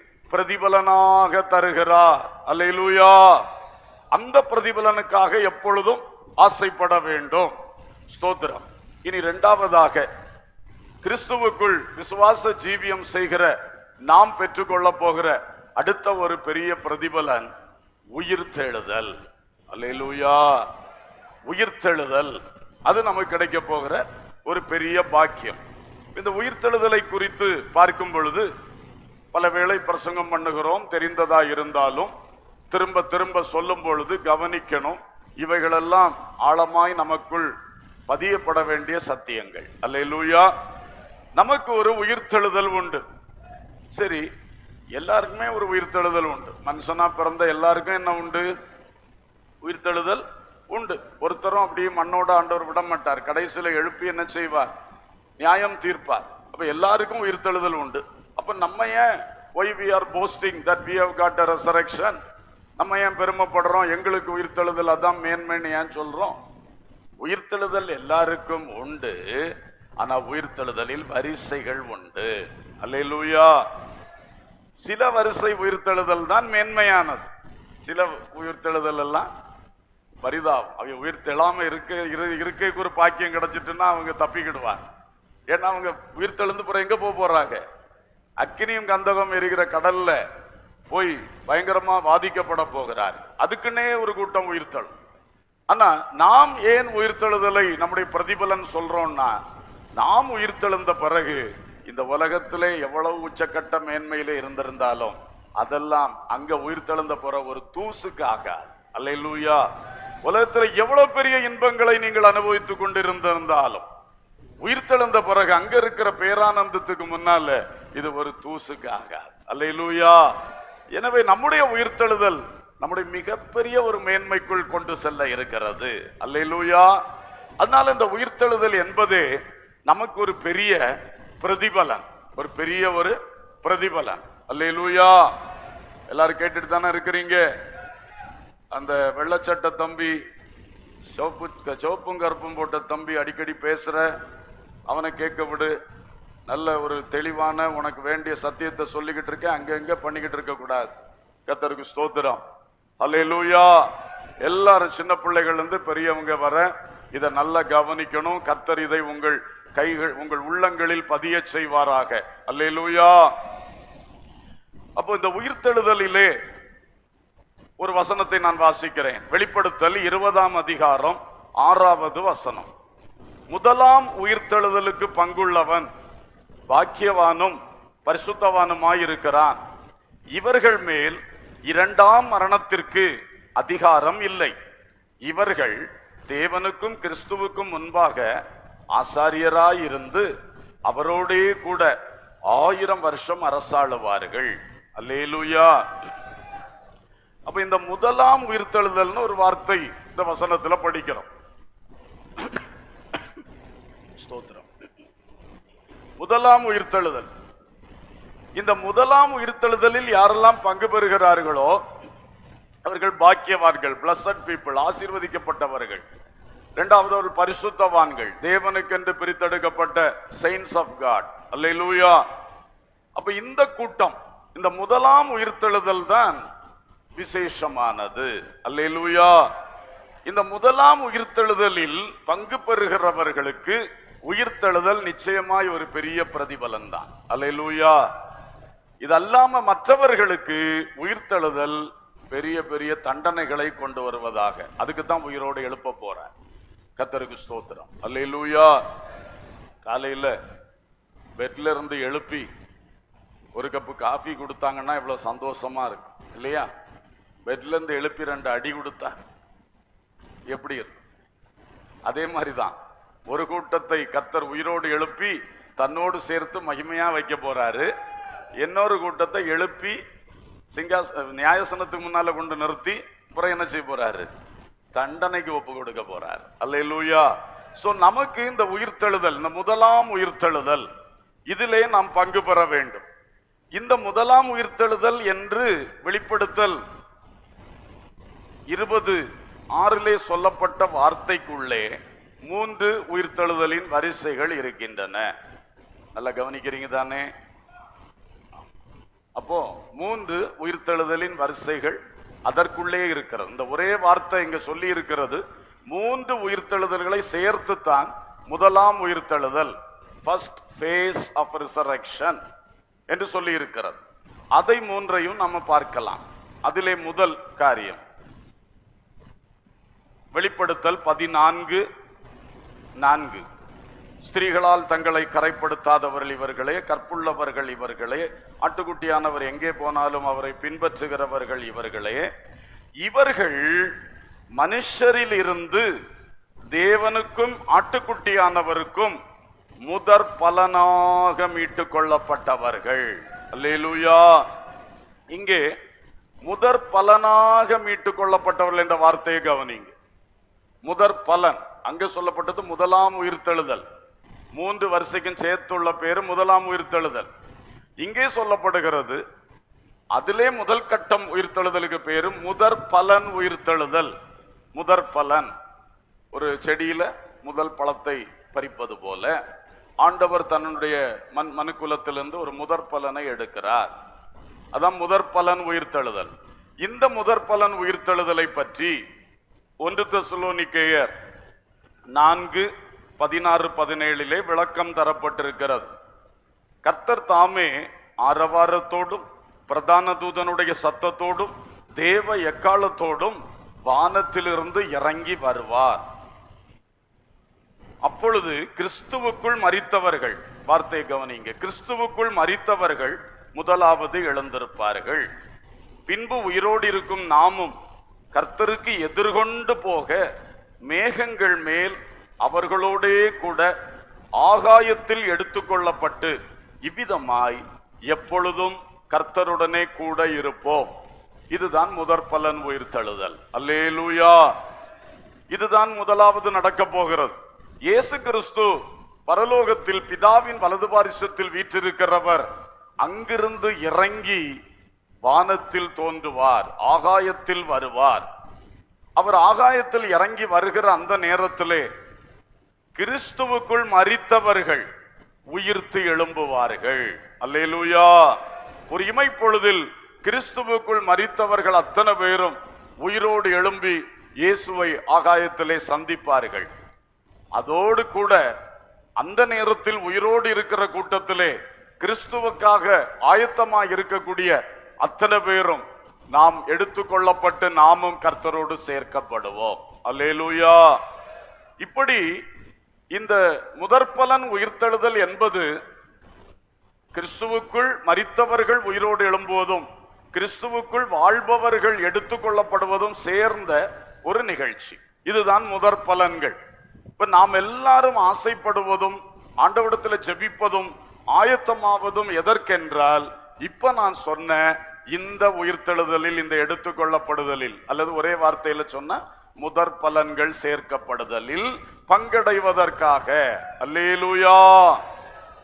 பிரதிபலனாக தருகிறார் அல்லேலூயா அந்த பிரதிபலனுக்காக எப்பொழுதும் ஆசைப்பட வேண்டும் ஸ்தோத்திரம் இனி இரண்டாவதாக கிறிஸ்துவுக்குள் விசுவாச ஜீவியம் செய்கிற நாம் பெற்றுக்கொள்ள போகிற அடுத்த ஒரு பெரிய பிரதிபலன் உயிர்த்தெழுதல் அல்லேலூயா உயிர்த்தெழுதல் அது நமக்கு கிடைக்க போகிற ஒரு பெரிய பாக்கியம் இந்த உயிர்த்தெழுதலை குறித்து பார்க்கும் பொழுது பல வேளை பிரசங்கம் பண்ணுகிறோம் தெரிந்ததா இருந்தாலும் திரும்ப திரும்ப சொல்லும் பொழுது கவனிக்கணும் இவைகளெல்லாம் ஆழமாய் நமக்குள் பதியப்பட வேண்டிய சத்தியங்கள் அல்லேலூயா நமக்கு ஒரு உயிர்த்தெழுதல் உண்டு சரி எல்லாருக்குமே ஒரு உயிர்த்தெழுதல் உண்டு மனுஷனா பிறந்த எல்லாருக்கும் என்ன உண்டு உயிர்த்தெழுதல் உண்டு ஒருத்தரும் அப்படியே மண்ணோட ஆண்டவர் விட மாட்டார் கடைசியில எழுப்பி என்ன செய்வார் நியாயம் தீர்ப்பார் அப்ப எல்லாருக்கும் உயிர்த்தெழுதல் உண்டு அப்ப நம்ம ஏன் why we are posting that we have got a resurrection நம்ம ஏன் பெருமைப்படுறோம் எங்களுக்கு உயிர்த்தெழுதல் அதான் மேன்மைன்னு ஏன் சொல்றோம் உயிர்த்தெழுதல் எல்லாருக்கும் உண்டு ஆனா உயிர்த்தெழுதலில் வரிசைகள் உண்டு அல்லேலூயா சில வரிசை உயிர்த்தெழுதல் தான் மேன்மையானது சில உயிர்த்தெழுதல் எல்லாம் பரிதாபம் அவங்க உயிர் தெழாம இருக்க இரு- இருக்கைக்கு ஒரு பாக்கியம் கிடைச்சிட்டுன்னா அவங்க தப்பிக்கிடுவாங்க ஏன்னா அவங்க உயிர் தெழுந்து பிறகு எங்க போக போறாங்க அக்கினியும் கந்தகம் எரிகிற கடல்ல போய் பயங்கரமா பாதிக்கப்பட போகிறார் அதுக்குன்னே ஒரு கூட்டம் உயிர்த்தெழும் ஆனா நாம் ஏன் உயிர்த்தெழுதலை நம்முடைய பிரதிபலன் சொல்றோம்னா நாம் உயிர்த்தெழுந்த பிறகு இந்த உலகத்திலே எவ்வளவு உச்சக்கட்ட மேன்மையிலே இருந்திருந்தாலும் அதெல்லாம் அங்க உயிர்த்தெழுந்த பிற ஒரு தூசுக்கு ஆகாது அல்லேலூயா உலகத்துல எவ்வளவு பெரிய இன்பங்களை நீங்கள் அனுபவித்துக் கொண்டிருந்திருந்தாலும் உயிர்த்தெழுந்த பிறகு அங்க இருக்கிற பேரானந்தத்துக்கு முன்னால இது ஒரு தூசுக்கு ஆகாது அல்லேலூயா எனவே நம்முடைய உயிர்த்தெழுதல் நம்முடைய மிகப்பெரிய ஒரு மேன்மைக்குள் கொண்டு செல்ல இருக்கிறது அல்லேலூயா அதனால இந்த உயிர்த்தெழுதல் என்பதே நமக்கு ஒரு பெரிய பிரதிபலன் ஒரு பெரிய ஒரு பிரதிபலன் அல்லேலூயா எல்லாரும் கேட்டுட்டு தானே இருக்கிறீங்க அந்த வெள்ளச்சட்ட தம்பி சிவப்பு சிவப்பும் கருப்பும் போட்ட தம்பி அடிக்கடி பேசுற அவனை கேட்க விடு நல்ல ஒரு தெளிவான உனக்கு வேண்டிய சத்தியத்தை சொல்லிக்கிட்டு இருக்கேன் அங்கங்க பண்ணிக்கிட்டு இருக்க கூடாது கத்தருக்கு ஸ்தோத்திரம் அல்லேலூயா எல்லாரும் சின்ன பிள்ளைகள் இருந்து பெரியவங்க வர இதை நல்லா கவனிக்கணும் கத்தர் இதை உங்கள் கைகள் உங்கள் உள்ளங்களில் பதிய செய்வாராக அல்லேலூயா அப்போ இந்த உயிர்த்தெழுதலிலே ஒரு வசனத்தை நான் வாசிக்கிறேன் வெளிப்படுத்தல் இருபதாம் அதிகாரம் ஆறாவது வசனம் முதலாம் உயிர்த்தெழுதலுக்கு பங்குள்ளவன் பாக்கியவானும் பரிசுத்தவானுமாயிருக்கிறான் இவர்கள் மேல் இரண்டாம் மரணத்திற்கு அதிகாரம் இல்லை இவர்கள் தேவனுக்கும் கிறிஸ்துவுக்கும் முன்பாக ஆசாரியராயிருந்து அவரோடே கூட ஆயிரம் வருஷம் அரசாளுவார்கள் அல்லேலூயா அப்ப இந்த முதலாம் உயிர்த்தெழுதல்னு ஒரு வார்த்தை இந்த வசனத்துல படிக்கிறோம் ஸ்தோத்திரம் முதலாம் உயிர்த்தெழுதல் இந்த முதலாம் உயிர்த்தெழுதலில் யாரெல்லாம் பங்கு பெறுகிறார்களோ அவர்கள் பாக்கியவான்கள் பிளஸட் பீப்புள் ஆசீர்வதிக்கப்பட்டவர்கள் இரண்டாவது அவர்கள் பரிசுத்தவான்கள் தேவனுக்கென்று பிரித்தெடுக்கப்பட்ட செயின்ஸ் ஆஃப் காட் அல்லேலூயா அப்ப இந்த கூட்டம் இந்த முதலாம் உயிர்த்தெழுதல் தான் விசேஷமானது அல்லேலூயா இந்த முதலாம் உயிர்த்தெழுதலில் பங்கு பெறுகிறவர்களுக்கு உயிர்த்தெழுதல் நிச்சயமாய் ஒரு பெரிய பிரதிபலன் தான் அல்லேலூயா இது அல்லாம மற்றவர்களுக்கு உயிர்த்தெழுதல் பெரிய பெரிய தண்டனைகளை கொண்டு வருவதாக அதுக்கு தான் உயிரோடு எழுப்ப போறேன் கத்தருக்கு ஸ்தோத்திரம் அல்லேலூயா காலையில பெட்ல இருந்து எழுப்பி ஒரு கப்பு காஃபி கொடுத்தாங்கன்னா இவ்வளவு சந்தோஷமா இருக்கும் இல்லையா பெட்ல இருந்து எழுப்பி ரெண்டு அடி கொடுத்தா எப்படி இருக்கும் அதே மாதிரிதான் ஒரு கூட்டத்தை கத்தர் உயிரோடு எழுப்பி தன்னோடு சேர்த்து மகிமையா வைக்க போறாரு இன்னொரு கூட்டத்தை எழுப்பி சிங்காச நியாயசனத்துக்கு முன்னால கொண்டு நிறுத்தி அப்புறம் என்ன செய்ய போறாரு தண்டனைக்கு ஒப்பு கொடுக்க போறார் அல்லேலூயா சோ நமக்கு இந்த உயிர்த்தெழுதல் இந்த முதலாம் உயிர்த்தெழுதல் இதிலே நாம் பங்கு பெற வேண்டும் இந்த முதலாம் உயிர்த்தெழுதல் என்று வெளிப்படுத்தல் இருபது ஆறிலே சொல்லப்பட்ட வார்த்தைக்குள்ளே மூன்று உயிர்த்தெழுதலின் வரிசைகள் இருக்கின்றன நல்லா கவனிக்கிறீங்க தானே அப்போ மூன்று உயிர்த்தெழுதலின் வரிசைகள் அதற்குள்ளே இருக்கிறது இந்த ஒரே வார்த்தை இங்க சொல்லி இருக்கிறது மூன்று உயிர்த்தெழுதல்களை சேர்த்து தான் முதலாம் உயிர்த்தெழுதல் ஃபர்ஸ்ட் ஃபேஸ் ஆஃப் ரிசரக்ஷன் என்று சொல்லி இருக்கிறது அதை மூன்றையும் நம்ம பார்க்கலாம் அதிலே முதல் காரியம் வெளிப்படுத்தல் பதினான்கு நான்கு ஸ்திரீகளால் தங்களை கரைப்படுத்தாதவர்கள் இவர்களே கற்புள்ளவர்கள் இவர்களே ஆட்டுக்குட்டியானவர் எங்கே போனாலும் அவரை பின்பற்றுகிறவர்கள் இவர்களே இவர்கள் மனுஷரில் இருந்து தேவனுக்கும் ஆட்டுக்குட்டியானவருக்கும் முதற் பலனாக மீட்டுக் கொள்ளப்பட்டவர்கள் அல்லேலூயா இங்கே முதற் பலனாக மீட்டுக் கொள்ளப்பட்டவர்கள் என்ற வார்த்தையை கவனிங்க முதற் பலன் அங்க சொல்லப்பட்டது முதலாம் உயிர்த்தெழுதல் மூன்று வரிசைக்கும் சேர்த்துள்ள பேரு முதலாம் உயிர்த்தெழுதல் இங்கே சொல்லப்படுகிறது அதிலே முதல் கட்டம் உயிர்த்தெழுதலுக்கு பேரு முதற் பலன் உயிர்த்தெழுதல் முதற் பலன் ஒரு செடியில முதல் பழத்தை பறிப்பது போல ஆண்டவர் தன்னுடைய மண் மனுக்குலத்திலிருந்து ஒரு முதற் பலனை எடுக்கிறார் அதான் முதற் பலன் உயிர்த்தெழுதல் இந்த முதற் பலன் உயிர்த்தெழுதலை பற்றி ஒன்று தெசலோனிக்கேயர் நான்கு பதினாறு பதினேழிலே விளக்கம் தரப்பட்டிருக்கிறது கர்த்தர் தாமே ஆரவாரத்தோடும் பிரதான தூதனுடைய சத்தத்தோடும் தேவ எக்காலத்தோடும் வானத்திலிருந்து இறங்கி வருவார் அப்பொழுது கிறிஸ்துவுக்குள் மரித்தவர்கள் வார்த்தை கவனிங்க கிறிஸ்துவுக்குள் மரித்தவர்கள் முதலாவது எழுந்திருப்பார்கள் பின்பு உயிரோடு இருக்கும் நாமும் கர்த்தருக்கு எதிர்கொண்டு போக மேகங்கள் மேல் அவர்களோடே கூட ஆகாயத்தில் எடுத்துக்கொள்ளப்பட்டு இவ்விதமாய் எப்பொழுதும் கர்த்தருடனே கூட இருப்போம் இதுதான் முதற் பலன் உயிர்த்தெழுதல் அல்லேலூயா இதுதான் முதலாவது நடக்க போகிறது இயேசு கிறிஸ்து பரலோகத்தில் பிதாவின் வலது பாரிசத்தில் வீற்றிருக்கிறவர் அங்கிருந்து இறங்கி வானத்தில் தோன்றுவார் ஆகாயத்தில் வருவார் அவர் ஆகாயத்தில் இறங்கி வருகிற அந்த நேரத்திலே கிறிஸ்துவுக்குள் மரித்தவர்கள் உயிர்த்து எழும்புவார்கள் அல்லேலூயா ஒரு இமைப்பொழுதில் கிறிஸ்துவுக்குள் மரித்தவர்கள் அத்தனை பேரும் உயிரோடு எழும்பி இயேசுவை ஆகாயத்திலே சந்திப்பார்கள் அதோடு கூட அந்த நேரத்தில் உயிரோடு இருக்கிற கூட்டத்திலே கிறிஸ்துவுக்காக ஆயத்தமாக இருக்கக்கூடிய அத்தனை பேரும் நாம் எடுத்துக்கொள்ளப்பட்டு நாமும் கர்த்தரோடு சேர்க்கப்படுவோம் அல்லேலூயா இப்படி இந்த முதற்பலன் உயிர்த்தெழுதல் என்பது கிறிஸ்துவுக்குள் மரித்தவர்கள் உயிரோடு எழும்புவதும் கிறிஸ்துவுக்குள் வாழ்பவர்கள் எடுத்துக்கொள்ளப்படுவதும் சேர்ந்த ஒரு நிகழ்ச்சி இதுதான் முதற் பலன்கள் இப்ப நாம் எல்லாரும் ஆசைப்படுவதும் ஆண்டவிடத்துல ஜெபிப்பதும் ஆயத்தமாவதும் எதற்கென்றால் இப்ப நான் சொன்ன இந்த உயிர்த்தெழுதலில் இந்த எடுத்துக்கொள்ளப்படுதலில் அல்லது ஒரே வார்த்தையில சொன்ன முதற் பலன்கள் சேர்க்கப்படுதலில் பங்கடைவதற்காக அல்லேலூயா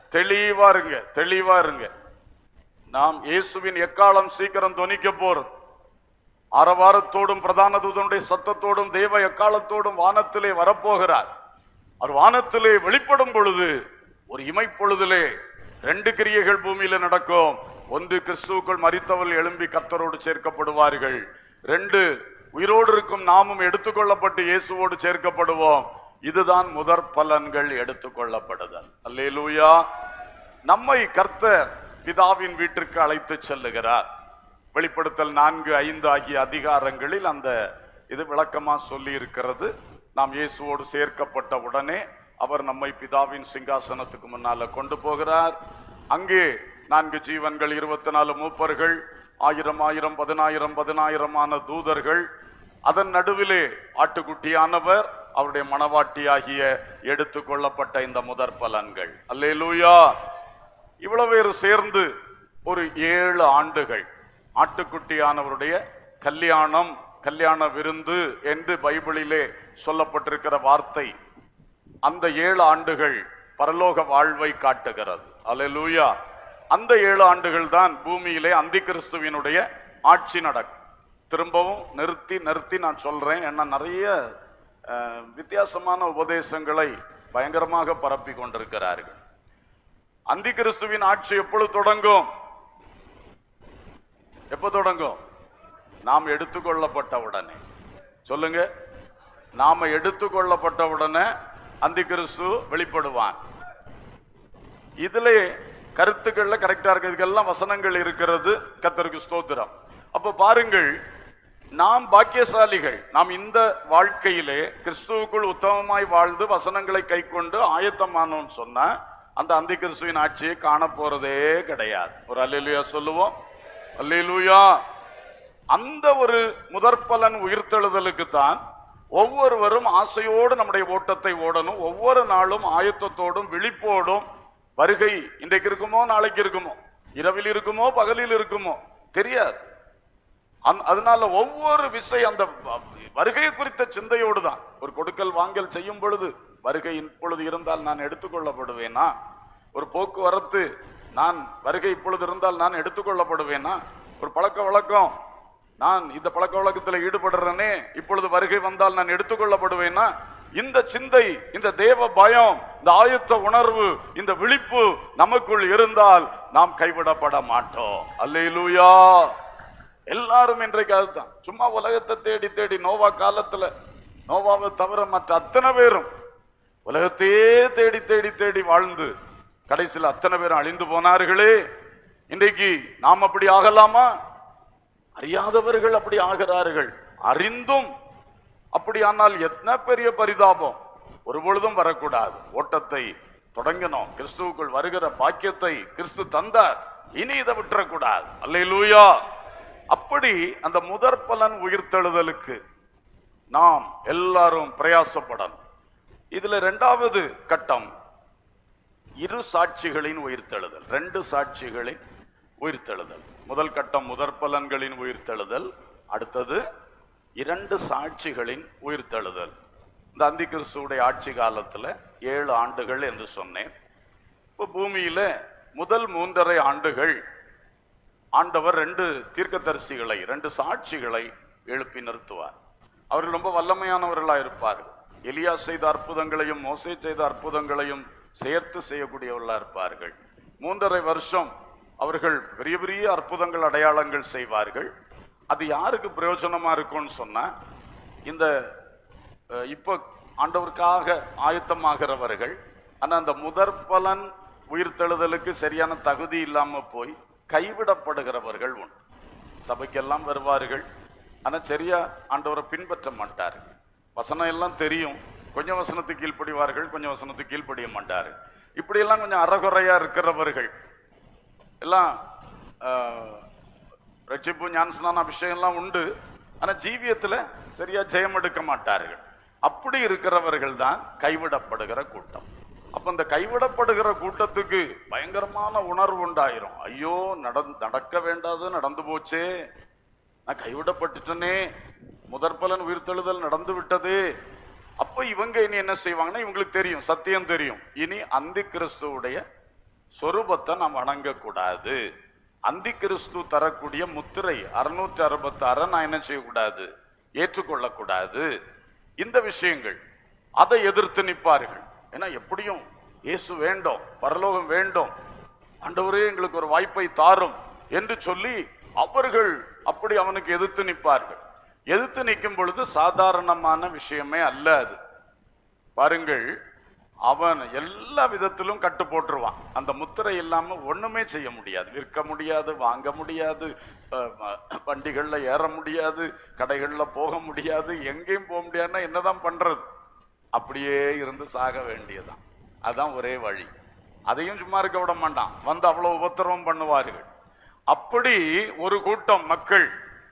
தெளிவா இருங்க தெளிவா இருங்க நாம் இயேசுவின் எக்காலம் சீக்கிரம் தொனிக்க போறோம் ஆரவாரத்தோடும் பிரதான தூதனுடைய சத்தத்தோடும் தேவ எக்காலத்தோடும் வானத்திலே வரப்போகிறார் அவர் வானத்திலே வெளிப்படும் பொழுது ஒரு இமைப்பொழுதிலே ரெண்டு கிரியைகள் பூமியில நடக்கும் ஒன்று கிறிஸ்துவுக்குள் மரித்தவர்கள் எழும்பி கர்த்தரோடு சேர்க்கப்படுவார்கள் ரெண்டு உயிரோடு இருக்கும் நாமும் எடுத்துக்கொள்ளப்பட்டு இயேசுவோடு சேர்க்கப்படுவோம் இதுதான் முதற் பலன்கள் எடுத்துக்கொள்ளப்படுதல் அல்லேலூயா நம்மை கர்த்தர் பிதாவின் வீட்டிற்கு அழைத்து செல்லுகிறார் வெளிப்படுத்தல் நான்கு ஐந்து ஆகிய அதிகாரங்களில் அந்த இது விளக்கமா சொல்லி இருக்கிறது நாம் இயேசுவோடு சேர்க்கப்பட்ட உடனே அவர் நம்மை பிதாவின் சிங்காசனத்துக்கு முன்னால கொண்டு போகிறார் அங்கே நான்கு ஜீவன்கள் இருபத்தி நாலு மூப்பர்கள் ஆயிரம் ஆயிரம் பதினாயிரம் பதினாயிரமான தூதர்கள் அதன் நடுவிலே ஆட்டுக்குட்டியானவர் அவருடைய மணவாட்டியாகிய எடுத்துக்கொள்ளப்பட்ட இந்த முதற் பலன்கள் அல்லேலூயா இவ்வளவு பேர் சேர்ந்து ஒரு ஏழு ஆண்டுகள் ஆட்டுக்குட்டியானவருடைய கல்யாணம் கல்யாண விருந்து என்று பைபிளிலே சொல்லப்பட்டிருக்கிற வார்த்தை அந்த ஏழு ஆண்டுகள் பரலோக வாழ்வை காட்டுகிறது அல்லேலூயா அந்த ஏழு ஆண்டுகள் தான் பூமியிலே அந்தி கிறிஸ்துவினுடைய ஆட்சி நடக்கும் திரும்பவும் நிறுத்தி நிறுத்தி நான் சொல்றேன் ஏன்னா நிறைய அஹ், வித்தியாசமான உபதேசங்களை பயங்கரமாக பரப்பி கொண்டிருக்கிறார்கள் அந்தி கிறிஸ்துவின் ஆட்சி எப்பொழுது தொடங்கும் எப்ப தொடங்கும் நாம் எடுத்துக்கொள்ளப்பட்ட உடனே சொல்லுங்க நாம எடுத்துக்கொள்ளப்பட்ட உடனே அந்தி கிறிஸ்து வெளிப்படுவான் இதுல கருத்துக்கள்ல கரெக்டா இருக்கு இதுக்கெல்லாம் வசனங்கள் இருக்கிறது கத்தருக்கு ஸ்தோத்திரம் அப்ப பாருங்கள் நாம் பாக்கியசாலிகள் நாம் இந்த வாழ்க்கையிலே கிறிஸ்துவுக்குள் உத்தமமாய் வாழ்ந்து வசனங்களை கைக்கொண்டு ஆயத்தமானோம் சொன்னா அந்த அந்தி கிறிஸ்துவின் ஆட்சியை காண போறதே கிடையாது ஒரு அல்லேலூயா சொல்லுவோம் அல்லேலூயா அந்த ஒரு முதற்பலன் உயிர்த்தெழுதலுக்கு தான் ஒவ்வொருவரும் ஆசையோடு நம்முடைய ஓட்டத்தை ஓடணும் ஒவ்வொரு நாளும் ஆயத்தத்தோடும் விழிப்போடும் வருகை இன்றைக்கு இருக்குமோ நாளைக்கு இருக்குமோ இரவில் இருக்குமோ பகலில் இருக்குமோ தெரியாது அந்த- அதனால ஒவ்வொரு விசை அந்த வ- வருகை குறித்த சிந்தையோடு தான் ஒரு கொடுக்கல் வாங்கல் செய்யும் பொழுது வருகை இப்பொழுது இருந்தால் நான் எடுத்துக்கொள்ளப்படுவேனா ஒரு போக்குவரத்து நான் வருகை இப்பொழுது இருந்தால் நான் எடுத்துக்கொள்ளப்படுவேனா ஒரு பழக்க வழக்கம் நான் இந்த பழக்க வழக்கத்தில் ஈடுபடுறேனே இப்பொழுது வருகை வந்தால் நான் எடுத்துக்கொள்ளப்படுவேனா இந்த சிந்தை இந்த தேவ பயம் இந்த ஆயத்த உணர்வு இந்த விழிப்பு நமக்குள் இருந்தால் நாம் கைவிடப்பட மாட்டோம் அல்லேலூயா எல்லாரும் இன்றைக்கு அதுதான் சும்மா உலகத்தை தேடி தேடி நோவா காலத்துல நோவாவை தவிர மற்ற அத்தனை பேரும் உலகத்தையே தேடி தேடி தேடி வாழ்ந்து கடைசியில் அத்தனை பேரும் அழிந்து போனார்களே இன்றைக்கு நாம் அப்படி ஆகலாமா அறியாதவர்கள் அப்படி ஆகிறார்கள் அறிந்தும் அப்படியானால் எத்தனை பெரிய பரிதாபம் ஒரு பொழுதும் வரக்கூடாது ஓட்டத்தை தொடங்கினோம் கிறிஸ்துவுக்குள் வருகிற பாக்கியத்தை கிறிஸ்து தந்தார் இனி இதை விட்டுறக்கூடாது அல்லேலூயா அப்படி அந்த முதற் பலன் உயிர்த்தெழுதலுக்கு நாம் எல்லாரும் பிரயாசப்படணும் இதுல இரண்டாவது கட்டம் இரு சாட்சிகளின் உயிர்த்தெழுதல் ரெண்டு சாட்சிகளின் உயிர்த்தெழுதல் முதல் கட்டம் முதற் பலன்களின் உயிர்த்தெழுதல் அடுத்தது இரண்டு சாட்சிகளின் உயிர்த்தெழுதல் இந்த அந்தி கிறிஸ்துவுடைய ஆட்சி காலத்துல ஏழு ஆண்டுகள் என்று சொன்னேன் இப்போ பூமியில முதல் மூன்றரை ஆண்டுகள் ஆண்டவர் ரெண்டு தீர்க்கதரிசிகளை ரெண்டு சாட்சிகளை எழுப்பி நிறுத்துவார் அவர்கள் ரொம்ப வல்லமையானவர்களா இருப்பார்கள் எலியா செய்த அற்புதங்களையும் மோசே செய்த அற்புதங்களையும் சேர்த்து செய்யக்கூடியவர்களா இருப்பார்கள் மூன்றரை வருஷம் அவர்கள் பெரிய பெரிய அற்புதங்கள் அடையாளங்கள் செய்வார்கள் அது யாருக்கு பிரயோஜனமா இருக்கும்னு சொன்னா இந்த அஹ், இப்போ ஆண்டவருக்காக ஆயத்தமாகிறவர்கள் ஆனா அந்த முதற் பலன் உயிர்த்தெழுதலுக்கு சரியான தகுதி இல்லாம போய் கைவிடப்படுகிறவர்கள் உண்டு சபைக்கெல்லாம் வருவார்கள் ஆனா சரியா ஆண்டவரை பின்பற்ற மாட்டார்கள் வசனம் எல்லாம் தெரியும் கொஞ்சம் வசனத்துக்கு கீழ்ப்படிவார்கள் கொஞ்சம் வசனத்துக்கு கீழ்ப்படிய மாட்டார்கள் இப்படியெல்லாம் கொஞ்சம் அறகுறையா இருக்கிறவர்கள் எல்லாம் ஆஹ், ரட்சிப்பு ஞானஸ்நான அபிஷேகம் எல்லாம் உண்டு ஆனா ஜீவியத்துல சரியா ஜெயம் எடுக்க மாட்டார்கள் அப்படி இருக்கிறவர்கள் தான் கைவிடப்படுகிற கூட்டம் அப்ப இந்த கைவிடப்படுகிற கூட்டத்துக்கு பயங்கரமான உணர்வு உண்டாயிரும் ஐயோ நடந் நடக்க வேண்டாது நடந்து போச்சே நான் கைவிடப்பட்டுட்டனே முதற்பலன் உயிர்த்தெழுதல் நடந்து விட்டது அப்ப இவங்க இனி என்ன செய்வாங்கன்னா இவங்களுக்கு தெரியும் சத்தியம் தெரியும் இனி அந்தி கிறிஸ்துவுடைய சொரூபத்தை நாம் வணங்கக்கூடாது அந்தி கிறிஸ்து தரக்கூடிய முத்திரை அறுநூற்றி அறுபத்தாற நான் என்ன செய்யக்கூடாது ஏற்றுக்கொள்ளக்கூடாது இந்த விஷயங்கள் அதை எதிர்த்து நிற்பார்கள் ஏன்னா எப்படியும் இயேசு வேண்டும் பரலோகம் வேண்டும் ஆண்டவரே எங்களுக்கு ஒரு வாய்ப்பை தாரும் என்று சொல்லி அவர்கள் அப்படி அவனுக்கு எதிர்த்து நிற்பார்கள் எதிர்த்து நிற்கும் பொழுது சாதாரணமான விஷயமே அல்ல அது பாருங்கள் அவன் எல்லா விதத்திலும் கட்டு போட்டுருவான் அந்த முத்திரை இல்லாம ஒண்ணுமே செய்ய முடியாது விற்க முடியாது வாங்க முடியாது அஹ், ம- வண்டிகள்ல ஏற முடியாது கடைகள்ல போக முடியாது எங்கேயும் போக முடியாதுன்னா என்னதான் பண்றது அப்படியே இருந்து சாக வேண்டியதுதான் அதான் ஒரே வழி அதையும் சும்மா இருக்க விட மாட்டான் வந்து அவ்வளவு உபத்திரவம் பண்ணுவார்கள் அப்படி ஒரு கூட்டம் மக்கள்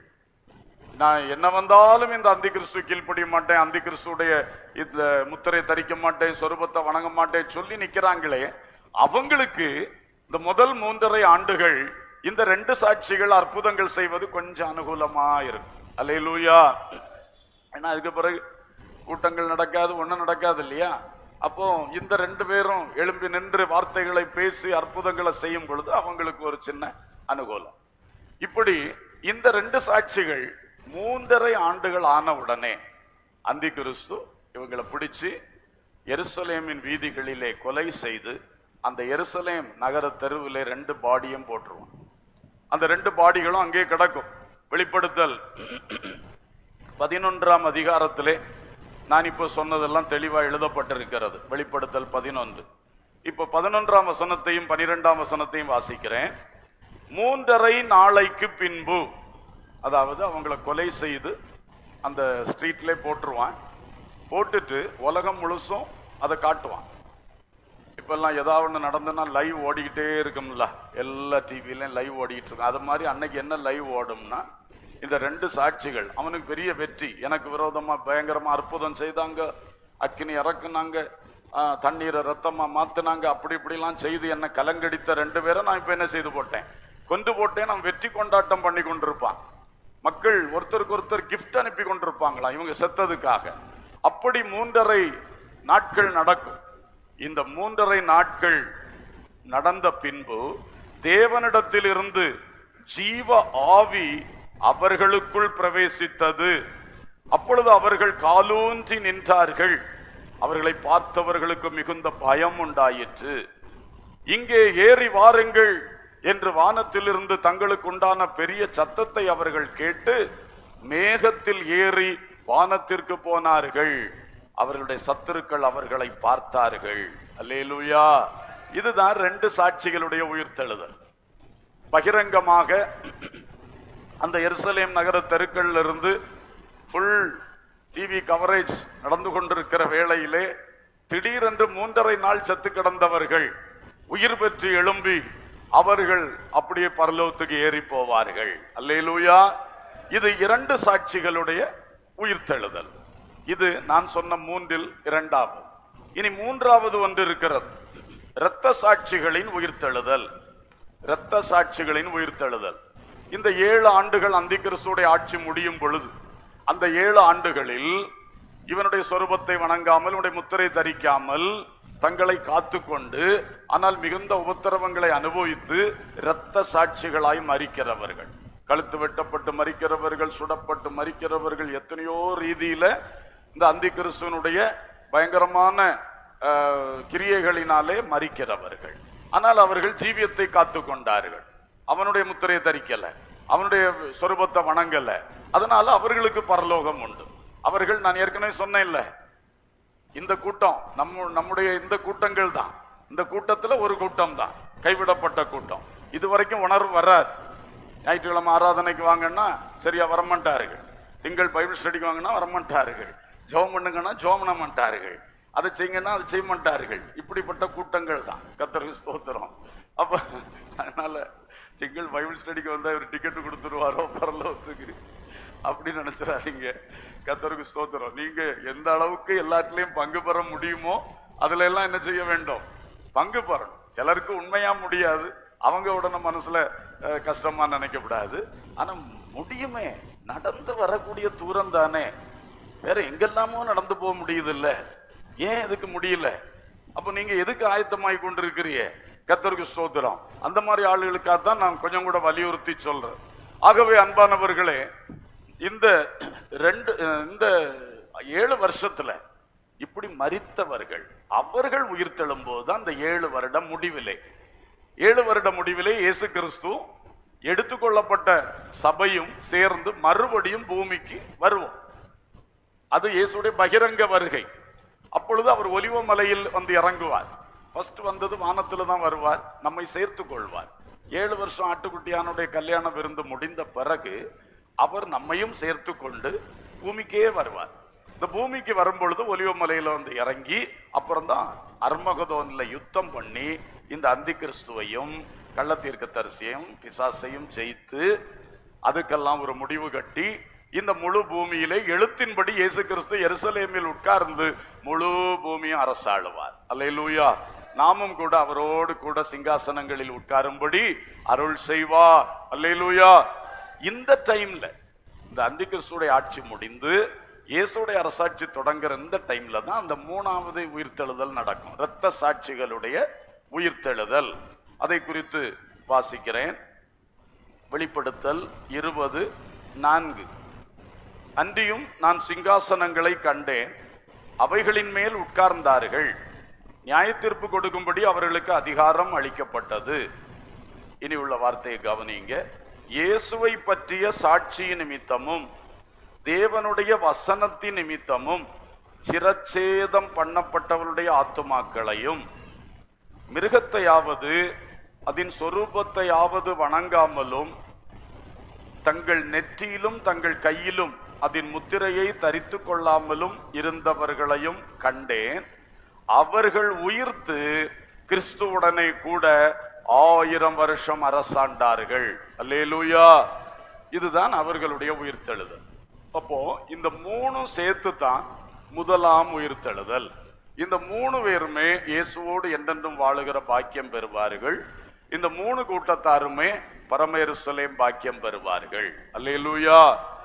நான் என்ன வந்தாலும் இந்த அந்தி கிறிஸ்து கீழ்ப்படிய மாட்டேன் அந்தி கிறிஸ்துடைய இந்த முத்திரை தரிக்க மாட்டேன் சொரூபத்தை வணங்க மாட்டேன் சொல்லி நிக்கிறாங்களே அவங்களுக்கு இந்த முதல் மூன்றரை ஆண்டுகள் இந்த ரெண்டு சாட்சிகள் அற்புதங்கள் செய்வது கொஞ்சம் அனுகூலமா இருக்கும் அல்லேலூயா ஏன்னா அதுக்கு பிறகு கூட்டங்கள் நடக்காது ஒண்ணும் நடக்காது இல்லையா அப்போ இந்த ரெண்டு பேரும் எழும்பி நின்று வார்த்தைகளை பேசி அற்புதங்களை செய்யும் பொழுது அவங்களுக்கு ஒரு சின்ன அனுகூலம் இப்படி இந்த ரெண்டு சாட்சிகள் மூன்றரை ஆண்டுகள் ஆன உடனே அந்தி கிறிஸ்து இவங்களை பிடிச்சு எருசலேமின் வீதிகளிலே கொலை செய்து அந்த எருசலேம் நகர தெருவிலே ரெண்டு பாடியும் போட்டுருவான் அந்த ரெண்டு பாடிகளும் அங்கே கிடக்கும் வெளிப்படுத்தல் பதினொன்றாம் அதிகாரத்திலே நான் இப்போ சொன்னதெல்லாம் தெளிவா எழுதப்பட்டிருக்கிறது வெளிப்படுத்தல் பதினொன்று இப்போ பதினொன்றாம் வசனத்தையும் பனிரெண்டாம் வசனத்தையும் வாசிக்கிறேன் மூன்றரை நாளைக்கு பின்பு அதாவது அவங்கள கொலை செய்து அந்த ஸ்ட்ரீட்ல போட்டுருவான் போட்டுட்டு உலகம் முழுசும் அதை காட்டுவான் இப்பெல்லாம் ஏதாவது ஒன்று நடந்துன்னா லைவ் ஓடிக்கிட்டே இருக்கும்ல எல்லா டிவிலையும் லைவ் ஓடிக்கிட்டு இருக்கும் அது மாதிரி அன்னைக்கு என்ன லைவ் ஓடும்னா இந்த ரெண்டு சாட்சிகள் அவனுக்கு பெரிய வெற்றி எனக்கு விரோதமா பயங்கரமா அற்புதம் செய்தாங்க அக்கினி இறக்குனாங்க ஆ, தண்ணீரை ரத்தமா மாத்துனாங்க அப்படி இப்படிலாம் செய்து என்னை கலங்கடித்த ரெண்டு பேரை நான் இப்ப என்ன செய்து போட்டேன் கொண்டு போட்டேன் நான் வெற்றி கொண்டாட்டம் பண்ணி கொண்டிருப்பான் மக்கள் ஒருத்தருக்கு ஒருத்தர் கிஃப்ட் அனுப்பி கொண்டிருப்பாங்களா இவங்க செத்ததுக்காக அப்படி மூன்றரை நாட்கள் நடக்கும் இந்த மூன்றரை நாட்கள் நடந்த பின்பு தேவனிடத்தில் இருந்து ஜீவ ஆவி அவர்களுக்குள் பிரவேசித்தது அப்பொழுது அவர்கள் காலூன்றி நின்றார்கள் அவர்களை பார்த்தவர்களுக்கு மிகுந்த பயம் உண்டாயிற்று இங்கே ஏறி வாருங்கள் என்று வானத்திலிருந்து தங்களுக்கு உண்டான பெரிய சத்தத்தை அவர்கள் கேட்டு மேகத்தில் ஏறி வானத்திற்கு போனார்கள் அவர்களுடைய சத்துருக்கள் அவர்களை பார்த்தார்கள் அல்லேலூயா இதுதான் ரெண்டு சாட்சிகளுடைய உயிர்த்தெழுதல் பகிரங்கமாக அந்த எருசலேம் நகர தெருக்கள்ல இருந்து ஃபுல் டிவி கவரேஜ் நடந்து கொண்டிருக்கிற வேளையிலே திடீரென்று மூன்றரை நாள் செத்து கிடந்தவர்கள் உயிர் பெற்று எழும்பி அவர்கள் அப்படியே பரலோகத்துக்கு ஏறி போவார்கள் அல்லேலூயா இது இரண்டு சாட்சிகளுடைய உயிர்த்தெழுதல் இது நான் சொன்ன மூன்றில் இரண்டாவது இனி மூன்றாவது ஒன்று இருக்கிறது இரத்த சாட்சிகளின் உயிர்த்தெழுதல் இரத்த சாட்சிகளின் உயிர்த்தெழுதல் இந்த ஏழு ஆண்டுகள் அந்திகிறிஸ்துடைய ஆட்சி முடியும் பொழுது அந்த ஏழு ஆண்டுகளில் இவனுடைய சொரூபத்தை வணங்காமல் இவனுடைய முத்திரை தரிக்காமல் தங்களை காத்துக்கொண்டு ஆனால் மிகுந்த உபத்திரவங்களை அனுபவித்து இரத்த சாட்சிகளாய் மறிக்கிறவர்கள் கழுத்து வெட்டப்பட்டு மறிக்கிறவர்கள் சுடப்பட்டு மறிக்கிறவர்கள் எத்தனையோ ரீதியில இந்த அந்தி கிறிஸ்துவனுடைய பயங்கரமான அஹ், கிரியைகளினாலே மறிக்கிறவர்கள் ஆனால் அவர்கள் ஜீவியத்தை காத்து கொண்டார்கள் அவனுடைய முத்திரையை தரிக்கல அவனுடைய சொரூபத்தை வணங்கல அதனால அவர்களுக்கு பரலோகம் உண்டு அவர்கள் நான் ஏற்கனவே சொன்னேன்ல இந்த கூட்டம் நம்ம நம்முடைய இந்த கூட்டங்கள் தான் இந்த கூட்டத்துல ஒரு கூட்டம் தான் கைவிடப்பட்ட கூட்டம் இது வரைக்கும் உணர்வு வராது ஞாயிற்றுக்கிழமை ஆராதனைக்கு வாங்கன்னா சரியா வரமாட்டார்கள் திங்கள் பைபிள் ஸ்டடிக்கு வாங்கினா வரமாட்டார்கள் ஜெபம் பண்ணுங்கன்னா ஜெபம் பண்ண மாட்டார்கள் அதை செய்யுங்கன்னா அதை செய்ய மாட்டார்கள் இப்படிப்பட்ட கூட்டங்கள் தான் கத்தருக்கு ஸ்தோத்திரம் அப்ப அதனால திங்கள் பைபிள் ஸ்டடிக்கு வந்தா இவர் டிக்கெட் கொடுத்துருவாரோ பரலோகத்துக்கு அப்படி நினைச்சிடாதீங்க கத்தருக்கு ஸ்தோத்திரம் நீங்க எந்த அளவுக்கு எல்லாத்துலயும் பங்கு பெற முடியுமோ அதுல எல்லாம் என்ன செய்ய வேண்டும் பங்கு பெறணும் சிலருக்கு உண்மையா முடியாது அவங்க உடனே மனசுல அஹ், கஷ்டமா நினைக்கப்படாது ஆனா முடியுமே நடந்து வரக்கூடிய தூரம் தானே வேற எங்கெல்லாமோ நடந்து போக முடியுது இல்ல ஏன் இதுக்கு முடியல அப்ப நீங்க எதுக்கு ஆயத்தமாய் கொண்டிருக்கிறீங்க கத்தருக்கு ஸ்தோத்திரம் அந்த மாதிரி ஆளுகளுக்காக தான் நான் கொஞ்சம் கூட வலியுறுத்தி சொல்றேன் ஆகவே அன்பானவர்களே இந்த ரெண்டு அஹ், இந்த ஏழு வருஷத்துல இப்படி மரித்தவர்கள் அவர்கள் உயிர்த்தெழும்போது தான் இந்த ஏழு வருடம் முடிவிலே ஏழு வருட முடிவிலே இயேசு கிறிஸ்து எடுத்துக்கொள்ளப்பட்ட சபையும் சேர்ந்து மறுபடியும் பூமிக்கு வருவோம் அது இயேசுடைய பகிரங்க வருகை அப்பொழுது அவர் ஒலிவ மலையில் வந்து இறங்குவார் ஃபர்ஸ்ட் வந்தது வானத்துல தான் வருவார் நம்மை சேர்த்து கொள்வார் ஏழு வருஷம் ஆட்டுக்குட்டியானுடைய கல்யாண விருந்து முடிந்த பிறகு அவர் நம்மையும் சேர்த்து கொண்டு பூமிக்கே வருவார் இந்த பூமிக்கு வரும்பொழுது ஒலிவ மலையில வந்து இறங்கி அப்புறம்தான் அர்மகதோன்ல யுத்தம் பண்ணி இந்த அந்தி கிறிஸ்துவையும் கள்ளத்தீர்க்க தரிசியையும் பிசாசையும் ஜெயித்து அதுக்கெல்லாம் ஒரு முடிவு கட்டி இந்த முழு பூமியிலே எழுத்தின்படி இயேசு கிறிஸ்து எருசலேமில் உட்கார்ந்து முழு பூமியும் அரசாளுவார் அல்லேலூயா நாமும் கூட அவரோடு கூட சிங்காசனங்களில் உட்காரும்படி அருள் செய்வார் அல்லேலூயா இந்த டைம்ல இந்த அந்தி கிறிஸ்துடைய ஆட்சி முடிந்து இயேசுடைய அரசாட்சி தொடங்குற இந்த டைம்ல தான் அந்த மூணாவது உயிர்த்தெழுதல் நடக்கும் இரத்த சாட்சிகளுடைய உயிர்த்தெழுதல் அதை குறித்து வாசிக்கிறேன் வெளிப்படுத்தல் இருபது நான்கு அன்றியும் நான் சிங்காசனங்களை கண்டேன் அவைகளின் மேல் உட்கார்ந்தார்கள் நியாயத்தீர்ப்பு கொடுக்கும்படி அவர்களுக்கு அதிகாரம் அளிக்கப்பட்டது இனி உள்ள வார்த்தையை கவனிங்க இயேசுவை பற்றிய சாட்சி நிமித்தமும் தேவனுடைய வசனத்தின் நிமித்தமும் சிரச்சேதம் பண்ணப்பட்டவருடைய ஆத்துமாக்களையும் மிருகத்தையாவது அதன் சொரூபத்தையாவது வணங்காமலும் தங்கள் நெற்றியிலும் தங்கள் கையிலும் அதன் முத்திரையை தரித்து கொள்ளாமலும் இருந்தவர்களையும் கண்டேன் அவர்கள் உயிர்த்து கிறிஸ்துவுடனே கூட ஆயிரம் வருஷம் அரசாண்டார்கள் அல்லேலூயா இதுதான் அவர்களுடைய உயிர்த்தெழுதல் அப்போ இந்த மூணு சேர்த்து தான் முதலாம் உயிர்த்தெழுதல் இந்த மூணு பேருமே இயேசுவோடு என்றென்றும் வாழுகிற பாக்கியம் பெறுவார்கள் இந்த மூணு கூட்டத்தாருமே பரமேருசலேம் பாக்கியம் பெறுவார்கள் அல்லேலூயா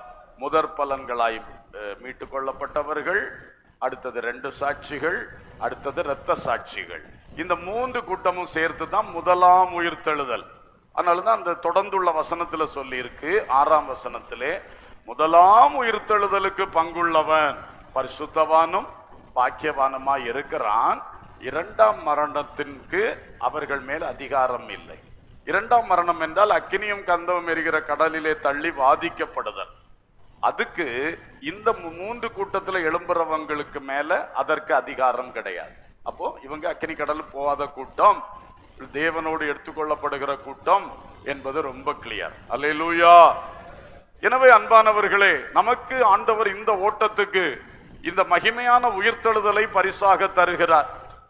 முதற் பலன்களாய் அஹ், மீட்டுக் கொள்ளப்பட்டவர்கள் அடுத்தது ரெண்டு சாட்சிகள் அடுத்தது இரத்த சாட்சிகள் இந்த மூன்று கூட்டமும் சேர்த்து தான் முதலாம் உயிர்த்தெழுதல் அதனாலதான் அந்த தொடர்ந்துள்ள வசனத்துல சொல்லி இருக்கு ஆறாம் வசனத்திலே முதலாம் உயிர்த்தெழுதலுக்கு பங்குள்ளவன் பரிசுத்தவானும் பாக்கியவானுமாய் இருக்கிறான் இரண்டாம் மரணத்திற்கு அவர்கள் மேல் அதிகாரம் இல்லை இரண்டாம் மரணம் என்றால் அக்கினியும் கந்தவும் எரிகிற கடலிலே தள்ளி வாதிக்கப்படுதல் அதுக்கு இந்த மூ- மூன்று கூட்டத்துல எழும்புறவங்களுக்கு மேல அதற்கு அதிகாரம் கிடையாது அப்போ இவங்க அக்கினி கடல் போகாத கூட்டம் தேவனோடு எடுத்துக்கொள்ளப்படுகிற கூட்டம் என்பது ரொம்ப கிளியர் அல்லேலூயா எனவே அன்பானவர்களே நமக்கு ஆண்டவர் இந்த ஓட்டத்துக்கு இந்த மகிமையான உயிர்த்தெழுதலை பரிசாக தருகிறார்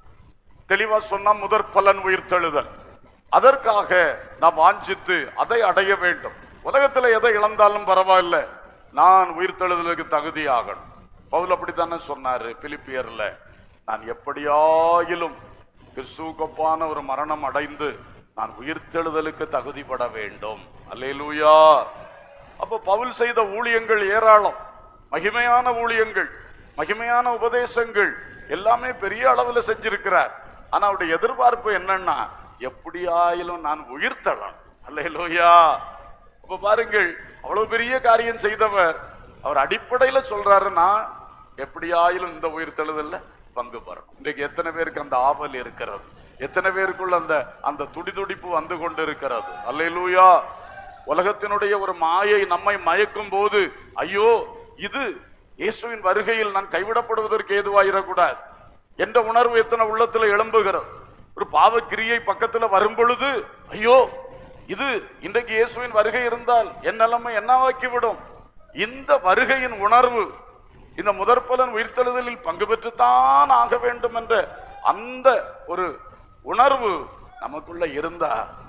தெளிவா சொன்னா முதற் பலன் உயிர்த்தெழுதல் அதற்காக நாம் வாஞ்சித்து அதை அடைய வேண்டும் உலகத்துல எதை இழந்தாலும் பரவாயில்ல நான் உயிர்த்தெழுதலுக்கு தகுதியாகணும் பவுல் அப்படித்தானே சொன்னாரு பிலிப்பியர்ல நான் எப்படியாயிலும் கிறிஸ்துவுக்கொப்பான ஒரு மரணம் அடைந்து நான் உயிர்த்தெழுதலுக்கு தகுதிப்பட வேண்டும் அல்லேலூயா அப்போ பவுல் செய்த ஊழியங்கள் ஏராளம் மகிமையான ஊழியங்கள் மகிமையான உபதேசங்கள் எல்லாமே பெரிய அளவுல செஞ்சிருக்கிறார் ஆனா அவருடைய எதிர்பார்ப்பு என்னன்னா எப்படியாயிலும் நான் உயிர்த்தலாம் அல்லேலூயா அப்ப பாருங்கள் அவ்வளவு பெரிய காரியம் செய்தவர் அவர் அடிப்படையில சொல்றாருன்னா எப்படியாயிலும் இந்த உயிர்த்தெழுதல்ல பங்கு பெறணும் இன்றைக்கு எத்தனை பேருக்கு அந்த ஆவல் இருக்கிறது எத்தனை பேருக்குள்ள அந்த அந்த துடிதுடிப்பு வந்து கொண்டு இருக்கிறது அல்லேலூயா உலகத்தினுடைய ஒரு மாயை நம்மை மயக்கும் போது ஐயோ இது இயேசுவின் வருகையில் நான் கைவிடப்படுவதற்கு ஏதுவாயிடக்கூடாது என்ற உணர்வு எத்தனை உள்ளத்துல எழும்புகிறது ஒரு பாவக்கிரியை பக்கத்துல வரும் பொழுது ஐயோ இது இன்றைக்கு இயேசுவின் வருகை இருந்தால் என் நிலைமை என்னவாக்கிவிடும் இந்த வருகையின் உணர்வு இந்த முதற்பலன் உயிர்த்தெழுதலில் பங்கு பெற்றுத்தான் ஆக வேண்டும் என்ற அந்த ஒரு உணர்வு நமக்குள்ள இருந்தா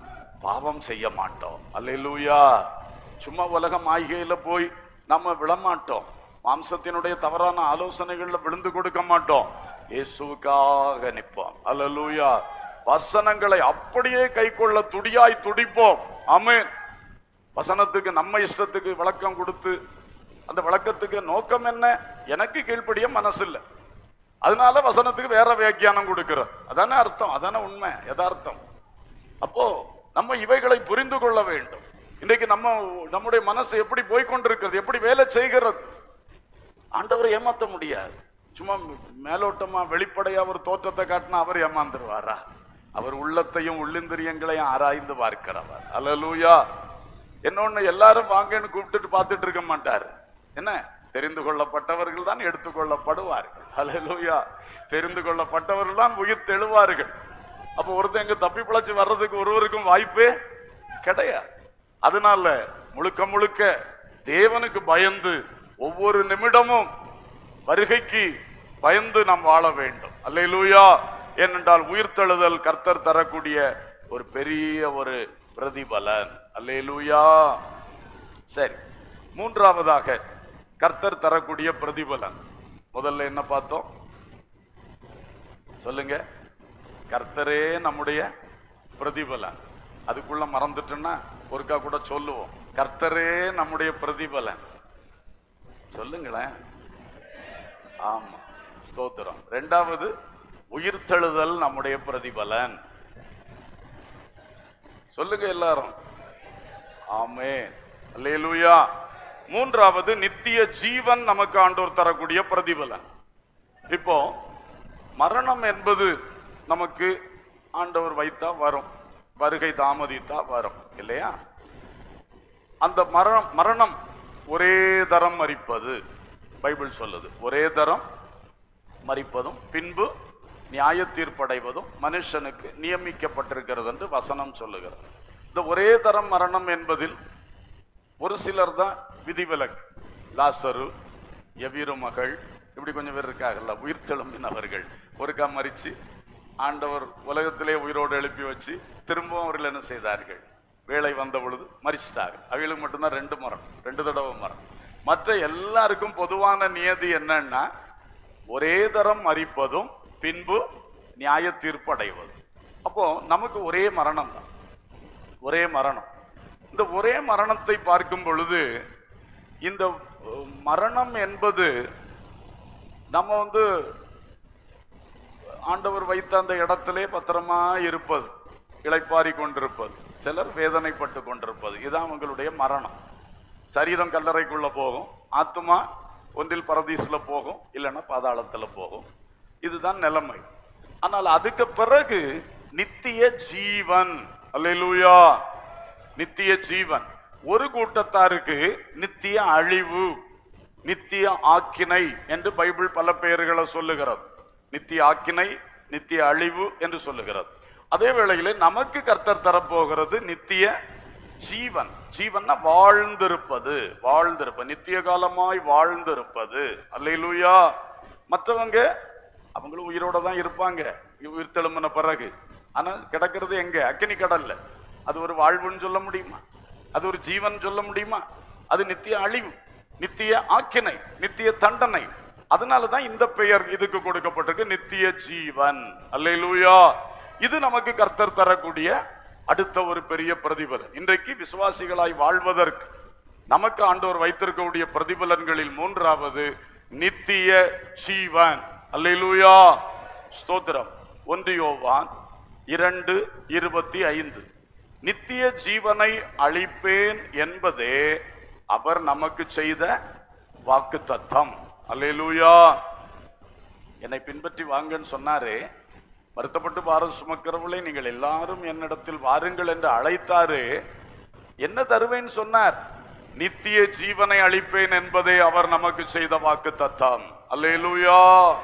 பாவம் செய்ய மாட்டோம் அல்லேலூயா சும்மா உலகம் ஆய்கையில போய் நம்ம விழமாட்டோம் மாம்சத்தினுடைய தவறான ஆலோசனைகள்ல விழுந்து கொடுக்க மாட்டோம் இயேசுவுக்காக நிற்போம் அல்லேலூயா வசனங்களை அப்படியே கைக்கொள்ள துடியாய் துடிப்போம் ஆமென் வசனத்துக்கு நம்ம இஷ்டத்துக்கு விளக்கம் கொடுத்து அந்த விளக்கத்துக்கு நோக்கம் என்ன எனக்கு கீழ்ப்படிய மனசு இல்லை அதனால வசனத்துக்கு வேற வியாக்கியானம் கொடுக்கிறது அதானே அர்த்தம் அதானே உண்மை யதார்த்தம் அப்போ நம்ம இவைகளை புரிந்து கொள்ள வேண்டும் இன்றைக்கு நம்ம நம்முடைய மனசு எப்படி போய்க்கொண்டிருக்கிறது எப்படி வேலை செய்கிறது ஆண்டவரை ஏமாத்த முடியாது சும்மா மேலோட்டமா வெளிப்படையா ஒரு தோற்றத்தை காட்டினா அவர் ஏமாந்துருவாரா அவர் உள்ளத்தையும் உள்ளிந்திரியங்களையும் ஆராய்ந்து பார்க்கிறவர் அல்லேலூயா இன்னொன்னு எல்லாரும் வாங்கன்னு கூப்பிட்டுட்டு பார்த்துட்டு இருக்க மாட்டாரு என்ன தெரிந்து கொள்ளப்பட்டவர்கள் தான் எடுத்துக்கொள்ளப்படுவார்கள் அல்லேலூயா தெரிந்து கொள்ளப்பட்டவர்கள் தான் உயிர் தெழுவார்கள் அப்போ ஒருத்தன் எங்க தப்பி பிழைச்சு வர்றதுக்கு ஒருவருக்கும் வாய்ப்பே கிடையாது அதனால முழுக்க முழுக்க தேவனுக்கு பயந்து ஒவ்வொரு நிமிடமும் வருகைக்கு பயந்து நாம் வாழ வேண்டும் அல்லேலூயா ஏனென்றால் உயிர்த்தெழுதல் கர்த்தர் தரக்கூடிய ஒரு பெரிய ஒரு பிரதிபலன் அல்லேலூயா சரி மூன்றாவதாக கர்த்தர் தரக்கூடிய பிரதிபலன் முதல்ல என்ன பார்த்தோம் சொல்லுங்க கர்த்தரே நம்முடைய பிரதிபலன் அதுக்குள்ள மறந்துட்டோன்னா ஒருக்கா கூட சொல்லுவோம் கர்த்தரே நம்முடைய பிரதிபலன் சொல்லுங்களேன் ஆமா ஸ்தோத்திரம் ரெண்டாவது உயிர்த்தெழுதல் நம்முடைய பிரதிபலன் சொல்லுங்க எல்லாரும் ஆமே அல்லேலூயா மூன்றாவது நித்திய ஜீவன் நமக்கு ஆண்டோர் தரக்கூடிய பிரதிபலன் இப்போ மரணம் என்பது நமக்கு ஆண்டவர் வைத்தா வரும் வருகை தாமதித்தா வரும் இல்லையா அந்த மரணம் மரணம் ஒரே தரம் மறிப்பது பைபிள் சொல்லுது ஒரே தரம் மறிப்பதும் பின்பு நியாய தீர்ப்படைவதும் மனுஷனுக்கு நியமிக்கப்பட்டிருக்கிறது என்று வசனம் சொல்லுகிறது இந்த ஒரே தரம் மரணம் என்பதில் ஒரு சிலர் தான் விதிவிலக்கு லாசரு எவீரு மகள் இப்படி கொஞ்சம் பேர் இருக்காங்கல்ல உயிர் தெழும்பினவர்கள் ஒருக்கா மறிச்சு ஆண்டவர் உலகத்திலே உயிரோடு எழுப்பி வச்சு திரும்பவும் அவர்கள் என்ன செய்தார்கள் வேலை வந்த பொழுது மறிச்சிட்டாங்க அவங்களுக்கு மட்டும்தான் ரெண்டு மரம் ரெண்டு தடவை மரம் மற்ற எல்லாருக்கும் பொதுவான நியதி என்னன்னா ஒரே தரம் மறிப்பதும் பின்பு நியாய தீர்ப்பு அடைவதும் அப்போ நமக்கு ஒரே மரணம் தான் ஒரே மரணம் இந்த ஒரே மரணத்தை பார்க்கும் பொழுது இந்த அஹ், மரணம் என்பது நம்ம வந்து ஆண்டவர் வைத்த அந்த இடத்திலே பத்திரமா இருப்பது இளைப்பாரி கொண்டிருப்பது சிலர் வேதனைப்பட்டு கொண்டிருப்பது இதுதான் அவங்களுடைய மரணம் சரீரம் கல்லறைக்குள்ள போகும் ஆத்மா ஒன்றில் பரதீஸ்ல போகும் இல்லைன்னா பாதாளத்துல போகும் இதுதான் நிலைமை ஆனால் அதுக்கு பிறகு நித்திய ஜீவன் அல்லேலூயா நித்திய ஜீவன் ஒரு கூட்டத்தாருக்கு நித்திய அழிவு நித்திய ஆக்கினை என்று பைபிள் பல பெயர்களை சொல்லுகிறது நித்திய ஆக்கினை நித்திய அழிவு என்று சொல்லுகிறது அதே வேளையிலே நமக்கு கர்த்தர் தரப்போகிறது நித்திய ஜீவன் ஜீவன்னா வாழ்ந்திருப்பது வாழ்ந்திருப்பது நித்திய காலமாய் வாழ்ந்திருப்பது அல்லேலூயா மற்றவங்க அவங்களும் உயிரோட தான் இருப்பாங்க உயிர் தெழும்பின பிறகு ஆனா கிடக்கிறது எங்க அக்கினி கடல்ல அது ஒரு வாழ்வுன்னு சொல்ல முடியுமா அது ஒரு ஜீவன் சொல்ல முடியுமா அது நித்திய அழிவு நித்திய ஆக்கினை நித்திய தண்டனை அதனால தான் இந்த பெயர் இதுக்கு கொடுக்கப்பட்டிருக்கு நித்திய ஜீவன் அல்லேலூயா இது நமக்கு கர்த்தர் தரக்கூடிய அடுத்த ஒரு பெரிய பிரதிபலன் இன்றைக்கு விசுவாசிகளாய் வாழ்வதற்கு நமக்கு ஆண்டவர் வைத்திருக்கக்கூடிய பிரதிபலன்களில் மூன்றாவது நித்திய ஜீவன் அல்லேலூயா ஸ்தோத்திரம் ஒன்று யோவான் இரண்டு இருபத்தி ஐந்து நித்திய ஜீவனை அளிப்பேன் என்பதே அவர் நமக்கு செய்த வாக்கு தத்தம் அல்லேலூயா என்னை பின்பற்றி வாங்கன்னு சொன்னாரே வருத்தப்பட்டு பாரம் சுமக்கிறவளை நீங்கள் எல்லாரும் என்னிடத்தில் வாருங்கள் என்று அழைத்தாரு என்ன தருவேன்னு சொன்னார் நித்திய ஜீவனை அளிப்பேன் என்பதே அவர் நமக்கு செய்த வாக்கு தத்தம் அல்லேலூயா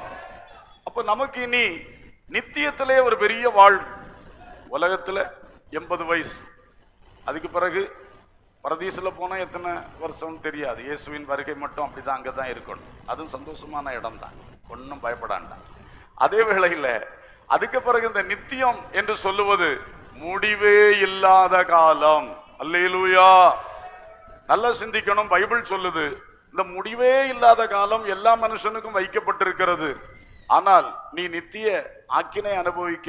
அப்ப நமக்கு இனி நித்தியத்திலே ஒரு பெரிய வாழ்வு உலகத்துல எண்பது வயசு அதுக்கு பிறகு பரதீசுல போனா எத்தனை வருஷம் தெரியாது இயேசுவின் வருகை மட்டும் அப்படிதான் அங்கதான் இருக்கணும் அதுவும் சந்தோஷமான இடம் தான் ஒன்றும் பயப்படாண்டாம் அதே வேளையில அதுக்கு பிறகு இந்த நித்தியம் என்று சொல்லுவது முடிவே இல்லாத காலம் அல்லேலூயா நல்லா சிந்திக்கணும் பைபிள் சொல்லுது இந்த முடிவே இல்லாத காலம் எல்லா மனுஷனுக்கும் வைக்கப்பட்டிருக்கிறது ஆனால் நீ நித்திய ஆக்கினை அனுபவிக்க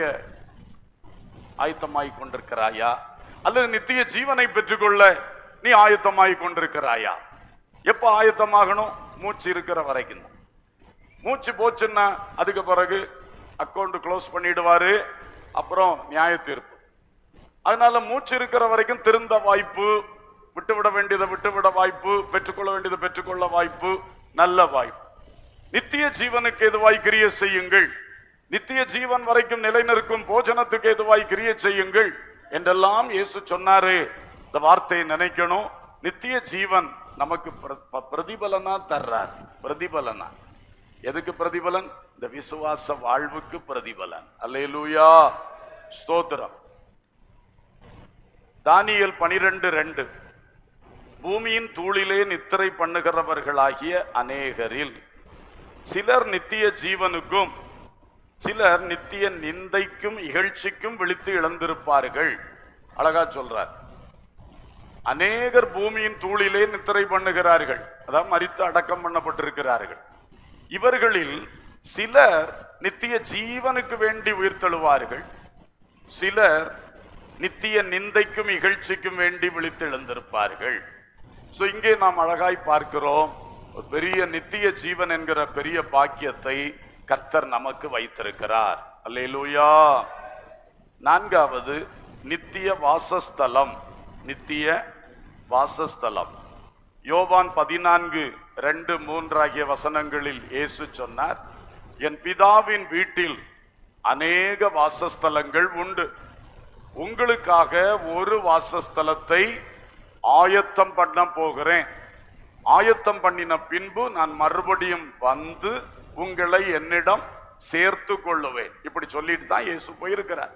ஆயத்தமாய் கொண்டிருக்கிறாயா அல்லது நித்திய ஜீவனை பெற்றுக்கொள்ள நீ ஆயத்தமாய் கொண்டிருக்கிறாயா எப்ப ஆயத்தமாகணும் மூச்சு இருக்கிற வரைக்கும் தான் மூச்சு போச்சுன்னா அதுக்கு பிறகு அக்கௌண்ட் க்ளோஸ் பண்ணிடுவாரு அப்புறம் நியாய தீர்ப்பு அதனால மூச்சு இருக்கிற வரைக்கும் திருந்த வாய்ப்பு விட்டுவிட வேண்டியதை விட்டுவிட வாய்ப்பு பெற்றுக்கொள்ள வேண்டியதை பெற்றுக்கொள்ள வாய்ப்பு நல்ல வாய்ப்பு நித்திய ஜீவனுக்கு எதுவாய் கிரிய செய்யுங்கள் நித்திய ஜீவன் வரைக்கும் நிலைநிற்கும் போஜனத்துக்கு எதுவாய் கிரிய செய்யுங்கள் என்றெல்லாம் இயேசு சொன்னாரு இந்த வார்த்தையை நினைக்கணும் நித்திய ஜீவன் நமக்கு பிர- ப- பிரதிபலனா தர்றார் பிரதிபலனா எதுக்கு பிரதிபலன் இந்த விசுவாச வாழ்வுக்கு பிரதிபலன் அல்லேலூயா ஸ்தோத்திரம் தானியல் பனிரெண்டு ரெண்டு பூமியின் தூளிலே நித்திரை பண்ணுகிறவர்களாகிய அநேகரில் சிலர் நித்திய ஜீவனுக்கும் சிலர் நித்திய நிந்தைக்கும் இகழ்ச்சிக்கும் விழித்து இழந்திருப்பார்கள் அழகா சொல்றார் அநேகர் பூமியின் தூளிலே நித்திரை பண்ணுகிறார்கள் அதான் மரித்து அடக்கம் பண்ணப்பட்டிருக்கிறார்கள் இவர்களில் சிலர் நித்திய ஜீவனுக்கு வேண்டி உயிர்த்தெழுவார்கள் சிலர் நித்திய நிந்தைக்கும் இகழ்ச்சிக்கும் வேண்டி விழித்து எழுந்திருப்பார்கள் சோ இங்கே நாம் அழகாய் பார்க்கிறோம் ஒரு பெரிய நித்திய ஜீவன் என்கிற பெரிய பாக்கியத்தை கர்த்தர் நமக்கு வைத்திருக்கிறார் அல்லேலூயா நான்காவது நித்திய வாசஸ்தலம் நித்திய வாசஸ்தலம் யோவான் பதினான்கு ரெண்டு மூன்று ஆகிய வசனங்களில் இயேசு சொன்னார் என் பிதாவின் வீட்டில் அநேக வாசஸ்தலங்கள் உண்டு உங்களுக்காக ஒரு வாசஸ்தலத்தை ஆயத்தம் பண்ண போகிறேன் ஆயத்தம் பண்ணின பின்பு நான் மறுபடியும் வந்து உங்களை என்னிடம் சேர்த்து கொள்ளுவேன் இப்படி சொல்லிட்டு தான் இயேசு போயிருக்கிறார்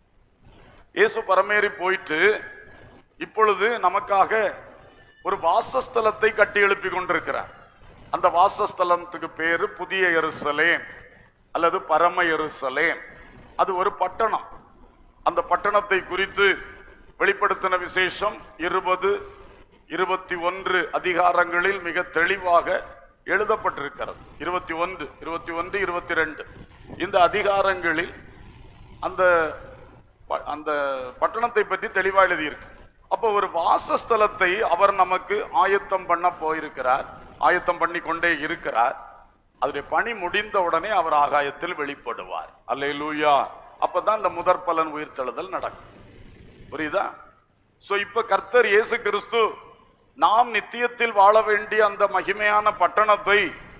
இயேசு பரமேறி போயிட்டு இப்பொழுது நமக்காக ஒரு வாசஸ்தலத்தை கட்டி எழுப்பி கொண்டிருக்கிறார் அந்த வாசஸ்தலத்துக்கு பேரு புதிய எருசலேம் அல்லது பரம எருசலேம் அது ஒரு பட்டணம் அந்த பட்டணத்தை குறித்து வெளிப்படுத்தின விசேஷம் இருபது இருபத்தி ஒன்று அதிகாரங்களில் மிக தெளிவாக எழுதப்பட்டிருக்கிறது இருபத்தி ஒன்று இருபத்தி ஒன்று இருபத்தி ரெண்டு இந்த அதிகாரங்களில் அந்த ப- அந்த பட்டணத்தை பற்றி தெளிவா எழுதியிருக்கு அப்போ ஒரு வாசஸ்தலத்தை அவர் நமக்கு ஆயத்தம் பண்ண போயிருக்கிறார் ஆயத்தம் பண்ணி கொண்டே இருக்கிறார் அதனுடைய பணி முடிந்த உடனே அவர் ஆகாயத்தில் வெளிப்படுவார் அல்லேலூயா அப்பதான் இந்த முதற் பலன் உயிர்த்தெழுதல் நடக்கும் புரியுதா சோ இப்ப கர்த்தர் இயேசு கிறிஸ்து நாம் நித்தியத்தில் வாழ வேண்டிய அந்த மகிமையான பட்டணத்தை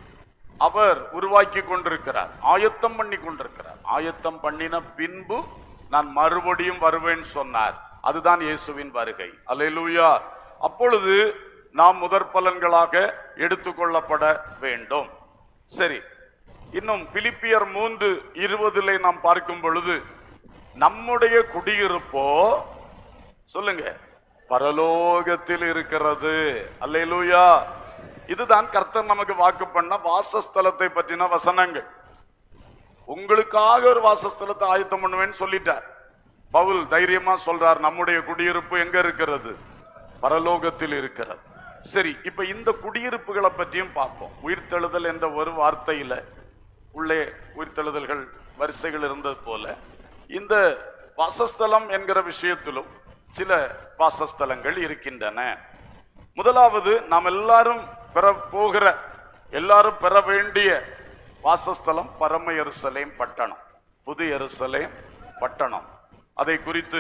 அவர் உருவாக்கி கொண்டிருக்கிறார் ஆயத்தம் பண்ணி கொண்டிருக்கிறார் ஆயத்தம் பண்ணின பின்பு நான் மறுபடியும் வருவேன் சொன்னார் அதுதான் இயேசுவின் வருகை அல்லேலூயா அப்பொழுது நாம் முதற் பலன்களாக எடுத்துக்கொள்ளப்பட வேண்டும் சரி இன்னும் பிலிப்பியர் மூன்று இருபதிலே நாம் பார்க்கும் பொழுது நம்முடைய குடியிருப்போ சொல்லுங்க பரலோகத்தில் இருக்கிறது அல்லேலூயா இதுதான் கர்த்தர் நமக்கு வாக்கு பண்ண வாசஸ்தலத்தை பற்றின வசனங்கள் உங்களுக்காக ஒரு வாசஸ்தலத்தை ஆயத்தம் பண்ணுவேன்னு சொல்லிட்டார் பவுல் தைரியமா சொல்றார் நம்முடைய குடியிருப்பு எங்க இருக்கிறது பரலோகத்தில் இருக்கிறது சரி இப்ப இந்த குடியிருப்புகளை பற்றியும் பார்ப்போம் உயிர்த்தெழுதல் என்ற ஒரு வார்த்தையில உள்ளே உயிர்த்தெழுதல்கள் வரிசைகள் இருந்தது போல இந்த வாசஸ்தலம் என்கிற விஷயத்திலும் சில வாசஸ்தலங்கள் இருக்கின்றன முதலாவது நாம் எல்லாரும் பெற போகிற எல்லாரும் பெற வேண்டிய வாசஸ்தலம் பரம எருசலேம் பட்டணம் புது எருசலேம் பட்டணம் அதை குறித்து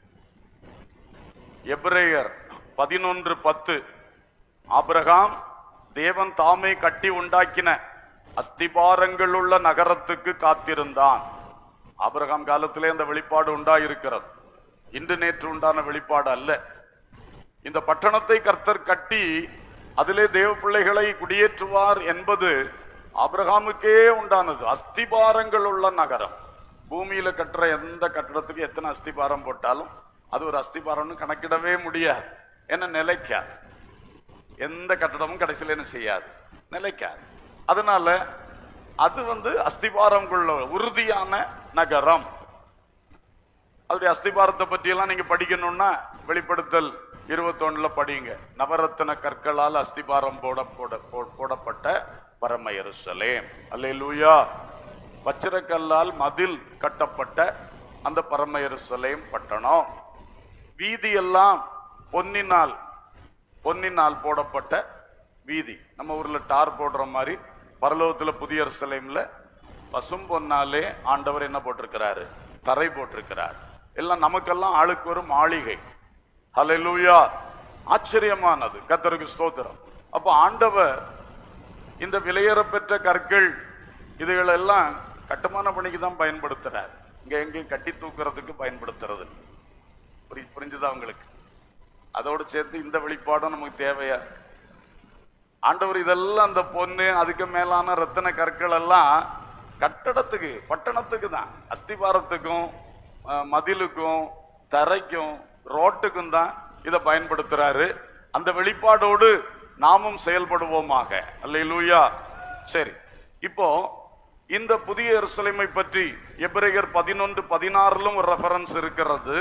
எபிரேயர் பதினொன்று பத்து ஆபிரகாம் தேவன் தாமே கட்டி உண்டாக்கின அஸ்திபாரங்கள் உள்ள நகரத்துக்கு காத்திருந்தான் ஆபிரகாம் காலத்திலே அந்த வெளிப்பாடு உண்டாயிருக்கிறது இன்று நேற்று உண்டான வெளிப்பாடு அல்ல இந்த பட்டணத்தை கர்த்தர் கட்டி அதிலே தேவ பிள்ளைகளை குடியேற்றுவார் என்பது ஆபிரகாமுக்கே உண்டானது அஸ்திபாரங்கள் உள்ள நகரம் பூமியில கட்டுற எந்த கட்டடத்துக்கு எத்தனை அஸ்திபாரம் போட்டாலும் அது ஒரு அஸ்திபாரம்னு கணக்கிடவே முடியாது என்ன நிலைக்காது எந்த கட்டடமும் கடைசியில் என்ன செய்யாது நிலைக்காது அதனால அது வந்து அஸ்திபாரம் கொள்ள உறுதியான நகரம் அதோடைய அஸ்திபாரத்தை பற்றியெல்லாம் நீங்க படிக்கணும்னா வெளிப்படுத்தல் இருபத்தொன்னுல படிங்க நவரத்தின கற்களால் அஸ்திபாரம் போட போட போ- போடப்பட்ட பரம எருசலேம் அல்லேலூயா வச்சிரக்கல்லால் மதில் கட்டப்பட்ட அந்த பரம எருசலேம் பட்டணம் வீதியெல்லாம் பொன்னினால் பொன்னினால் போடப்பட்ட வீதி நம்ம ஊர்ல டார் போடுற மாதிரி பரலோகத்துல புதிய எருசலேம்ல பசும் பொன்னாலே ஆண்டவர் என்ன போட்டிருக்கிறாரு தரை போட்டிருக்கிறார் எல்லாம் நமக்கெல்லாம் ஆளுக்கு ஒரு மாளிகை ஹalleluya ஆச்சரியமானது கர்த்தருக்கு ஸ்தோத்திரம் அப்ப ஆண்டவர் இந்த விலையேறப்பெற்ற கற்கள் இதுகளெல்லாம் கட்டுமான பணிக்கு தான் பயன்படுத்துறார் இங்க எங்கேயும் கட்டி தூக்குறதுக்கு பயன்படுத்துறது இல்ல. புரி- புரிஞ்சுதா உங்களுக்கு அதோடு சேர்த்து இந்த வெளிப்பாடும் நமக்கு தேவையா இருக்கு. ஆண்டவர் இதெல்லாம் அந்த பொண்ணு அதுக்கு மேலான ரத்தின கற்கள் எல்லாம் கட்டடத்துக்கு பட்டணத்துக்கு தான் அஸ்திபாரத்துக்கும் அஹ், மதிலுக்கும் தரைக்கும் ரோட்டுக்கும் தான் இதை பயன்படுத்துறாரு அந்த வெளிப்பாடோடு நாமும் செயல்படுவோமாக அல்லேலூயா சரி இப்போ இந்த புதிய எருசலேமை பற்றி எபிரேயர் பதினொன்று பதினாறிலும் ஒரு ரெஃபரன்ஸ் இருக்கிறது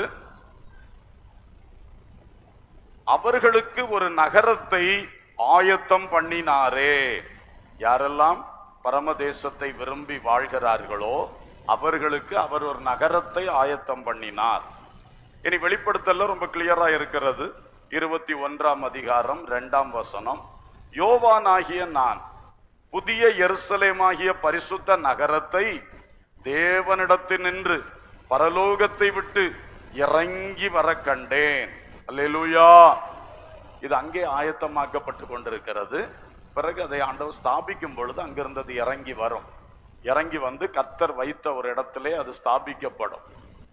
அவர்களுக்கு ஒரு நகரத்தை ஆயத்தம் பண்ணினாரே யாரெல்லாம் பரமதேசத்தை விரும்பி வாழ்கிறார்களோ அவர்களுக்கு அவர் ஒரு நகரத்தை ஆயத்தம் பண்ணினார் இனி வெளிப்படுத்தல ரொம்ப கிளியரா இருக்கிறது இருபத்தி ஒன்றாம் அதிகாரம் இரண்டாம் வசனம் யோவானாகிய நான் புதிய எருசலேமாகிய பரிசுத்த நகரத்தை தேவனிடத்தினின்று பரலோகத்தை விட்டு இறங்கி வர கண்டேன் அல்லேலூயா இது அங்கே ஆயத்தமாக்கப்பட்டு கொண்டிருக்கிறது பிறகு அதை ஆண்டவர் ஸ்தாபிக்கும் பொழுது அங்கிருந்தது இறங்கி வரும் இறங்கி வந்து கர்த்தர் வைத்த ஒரு இடத்திலே அது ஸ்தாபிக்கப்படும்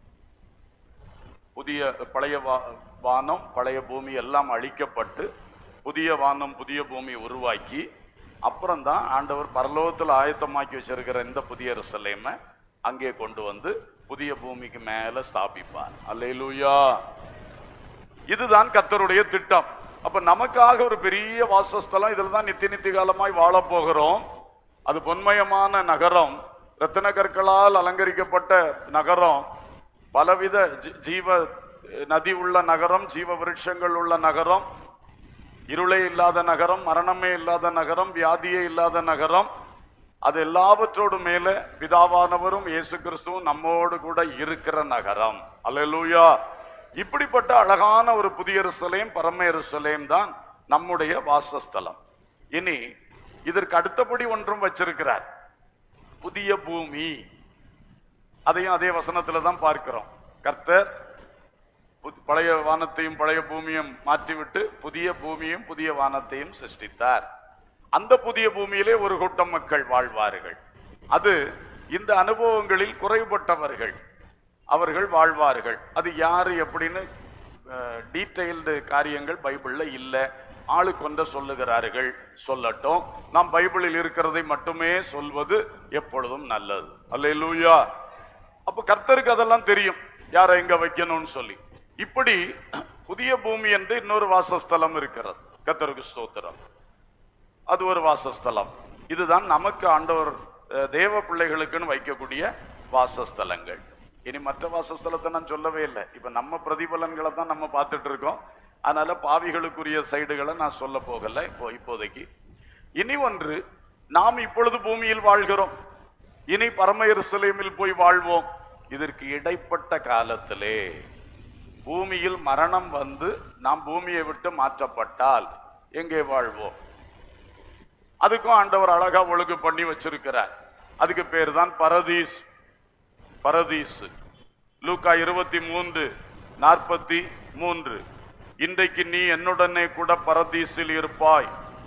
புதிய பழைய வா- வானம் பழைய பூமி எல்லாம் அழிக்கப்பட்டு புதிய வானம் புதிய பூமி உருவாக்கி அப்புறம்தான் ஆண்டவர் பரலோகத்தில் ஆயத்தமாக்கி வச்சிருக்கிற இந்த புதிய எருசலேமை அங்கே கொண்டு வந்து புதிய பூமிக்கு மேல ஸ்தாபிப்பார் அல்லேலூயா இதுதான் கர்த்தருடைய திட்டம் அப்ப நமக்காக ஒரு பெரிய வாசஸ்தலம் இதுல தான் நித்திய நித்திய காலமாய் வாழப் போகிறோம் அது பொன்மயமான நகரம் ரத்தின கற்களால் அலங்கரிக்கப்பட்ட நகரம் பலவித ஜீ- ஜீவ நதி உள்ள நகரம் ஜீவ விருட்சங்கள் உள்ள நகரம் இருளே இல்லாத நகரம் மரணமே இல்லாத நகரம் வியாதியே இல்லாத நகரம் அது எல்லாவற்றோடு மேல பிதாவானவரும் இயேசு கிறிஸ்துவும் நம்மோடு கூட இருக்கிற நகரம் அல்லேலூயா இப்படிப்பட்ட அழகான ஒரு புதிய எருசலேம் பரம எருசலேம் தான் நம்முடைய வாசஸ்தலம் இனி இதற்கு அடுத்தபடி ஒன்றும் வச்சிருக்கிறார் புதிய பூமி அதையும் அதே வசனத்துல தான் பார்க்கிறோம் கர்த்தர் புத்- பழைய வானத்தையும் பழைய பூமியும் மாற்றிவிட்டு புதிய பூமியும் புதிய வானத்தையும் சிருஷ்டித்தார் அந்த புதிய பூமியிலே ஒரு கூட்டம் மக்கள் வாழ்வார்கள் அது இந்த அனுபவங்களில் குறைபட்டவர்கள் அவர்கள் வாழ்வார்கள் அது யாரு எப்படின்னு டீட்டெயில்டு காரியங்கள் பைபிள்ல இல்லை ஆளுக்கு ஒன்ற சொல்லுகிறார்கள் சொல்லட்டும் நாம் பைபிளில் இருக்கிறதை மட்டுமே சொல்வது எப்பொழுதும் நல்லது அல்லேலூயா அப்ப கர்த்தருக்கு அதெல்லாம் தெரியும் யாரை எங்க வைக்கணும்னு சொல்லி இப்படி புதிய பூமி என்று இன்னொரு வாசஸ்தலம் இருக்கிறது கர்த்தருக்கு ஸ்தோத்திரம் அது ஒரு வாசஸ்தலம் இதுதான் நமக்கு ஆண்டவர் அஹ், தேவ பிள்ளைகளுக்குன்னு வைக்கக்கூடிய வாசஸ்தலங்கள் இனி மற்ற வாசஸ்தலத்தை நான் சொல்லவே இல்லை இப்ப நம்ம பிரதிபலன்களை தான் நம்ம பார்த்துட்டு இருக்கோம் அதனால பாவிகளுக்குரிய சைடுகளை நான் சொல்ல போகல இப்போ இப்போதைக்கு இனி ஒன்று நாம் இப்பொழுது பூமியில் வாழ்கிறோம் இனி பரம எருசலேமில் போய் வாழ்வோம் இதற்கு இடைப்பட்ட காலத்திலே பூமியில் மரணம் வந்து நாம் பூமியை விட்டு மாற்றப்பட்டால் எங்கே வாழ்வோம் அதுக்கும் ஆண்டவர் அழகா ஒழுங்கு பண்ணி வச்சிருக்கிறார் அதுக்கு பேர் தான் பரதீஸ் பரதீஸ் லூக்கா இருபத்தி மூன்று நாற்பத்தி மூன்று இன்றைக்கு நீ என்னுடனே கூட பரதீசில் இருப்பாய்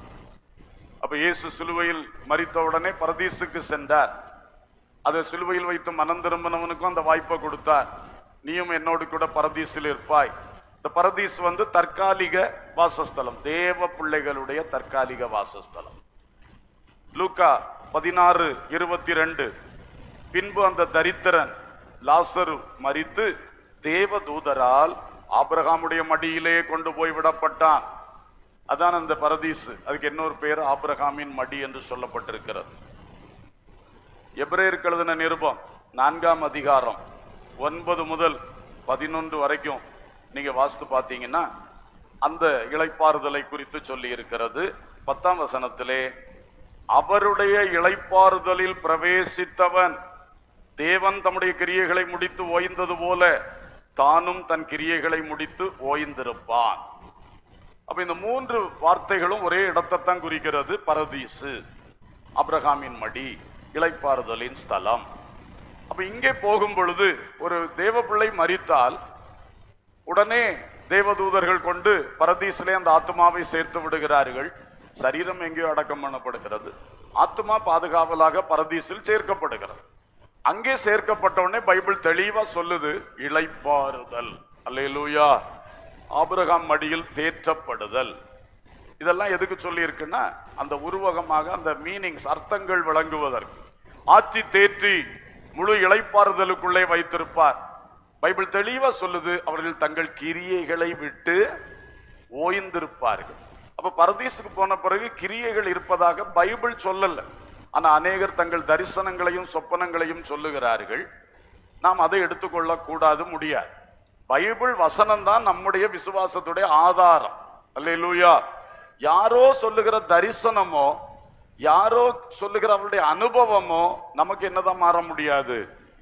அப்ப இயேசு சிலுவையில் மரித்தவுடனே பரதீசுக்கு சென்றார் அதை சிலுவையில் வைத்து மனம் திரும்பினவனுக்கும் அந்த வாய்ப்பை கொடுத்தார் நீயும் என்னோடு கூட பரதீசில் இருப்பாய் இந்த பரதீஸ் வந்து தற்காலிக வாசஸ்தலம் தேவ பிள்ளைகளுடைய தற்காலிக வாசஸ்தலம் லூக்கா பதினாறு இருபத்தி ரெண்டு பின்பு அந்த தரித்திரன் லாசரு மரித்து தேவ தூதரால் ஆபிரகாமுடைய மடியிலே கொண்டு போய் விடப்பட்டான் அதான் அந்த பரதீஸ் அதுக்கு இன்னொரு பேர் ஆபிரகாமின் மடி என்று சொல்லப்பட்டிருக்கிறது எபிரேயருக்கு எழுதின நிருபம் நான்காம் அதிகாரம் ஒன்பது முதல் பதினொன்று வரைக்கும் நீங்க வாசித்து பார்த்தீங்கன்னா அந்த இளைப்பாறுதலை குறித்து சொல்லி இருக்கிறது பத்தாம் வசனத்திலே அவருடைய இளைப்பாறுதலில் பிரவேசித்தவன் தேவன் தம்முடைய கிரியைகளை முடித்து ஓய்ந்தது போல தானும் தன் கிரியைகளை முடித்து ஓய்ந்திருப்பான் அப்ப இந்த மூன்று வார்த்தைகளும் ஒரே இடத்தைத்தான் குறிக்கிறது பரதீசு அப்ரஹாமின் மடி இளைப்பாறுதலின் ஸ்தலம் அப்ப இங்கே போகும் பொழுது ஒரு தேவ பிள்ளை மரித்தால் உடனே தேவதூதர்கள் கொண்டு பரதீசிலே அந்த ஆத்மாவை சேர்த்து விடுகிறார்கள் சரீரம் எங்கேயோ அடக்கம் பண்ணப்படுகிறது ஆத்மா பாதுகாவலாக பரதீசில் சேர்க்கப்படுகிறது அங்கே சேர்க்கப்பட்ட உடனே பைபிள் தெளிவா சொல்லுது இளைப்பாறுதல் அல்லேலூயா ஆபிரகாம் மடியில் தேற்றப்படுதல் இதெல்லாம் எதுக்கு சொல்லி இருக்குன்னா அந்த உருவகமாக அந்த மீனிங்ஸ் அர்த்தங்கள் விளங்குவதற்கு ஆற்றி தேற்றி முழு இளைப்பாறுதலுக்குள்ளே வைத்திருப்பார் பைபிள் தெளிவா சொல்லுது அவர்கள் தங்கள் கிரியைகளை விட்டு ஓய்ந்திருப்பார்கள் அப்ப பரதீசுக்கு போன பிறகு கிரியைகள் இருப்பதாக பைபிள் சொல்லல ஆனா அநேகர் தங்கள் தரிசனங்களையும் சொப்பனங்களையும் சொல்லுகிறார்கள் நாம் அதை எடுத்துக்கொள்ள கூடாது முடியாது பைபிள் வசனம் தான் நம்முடைய விசுவாசத்துடைய ஆதாரம் அல்லேலூயா யாரோ சொல்லுகிற தரிசனமோ யாரோ சொல்லுகிற அவருடைய அனுபவமோ நமக்கு என்னதான் மாற முடியாது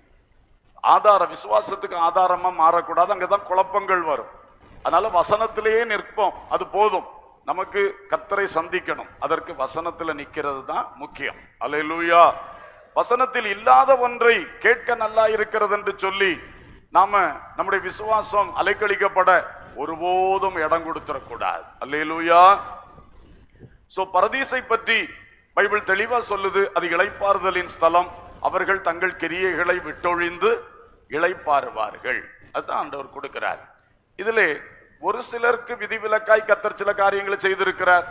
ஆதார விசுவாசத்துக்கு ஆதாரமா மாறக்கூடாது அங்கதான் குழப்பங்கள் வரும் அதனால வசனத்திலேயே நிற்போம் அது போதும் நமக்கு கர்த்தரை சந்திக்கணும் அதற்கு வசனத்துல நிக்கிறது தான் முக்கியம் அல்லேலூயா வசனத்தில் இல்லாத ஒன்றை கேட்க நல்லா இருக்கிறது என்று சொல்லி நாம நம்முடைய விசுவாசம் அலைக்கழிக்கப்பட ஒருபோதும் இடம் கொடுத்துடக்கூடாது அல்லேலூயா சோ பரதீசை பற்றி பைபிள் தெளிவா சொல்லுது அது இளைப்பாறுதலின் ஸ்தலம் அவர்கள் தங்கள் கிரியைகளை விட்டொழிந்து இளைப்பாறுவார்கள் அதுதான் ஆண்டவர் கொடுக்கிறார் இதிலே ஒரு சிலருக்கு விதிவிலக்காய் கத்தர் சில காரியங்களை செய்திருக்கிறார்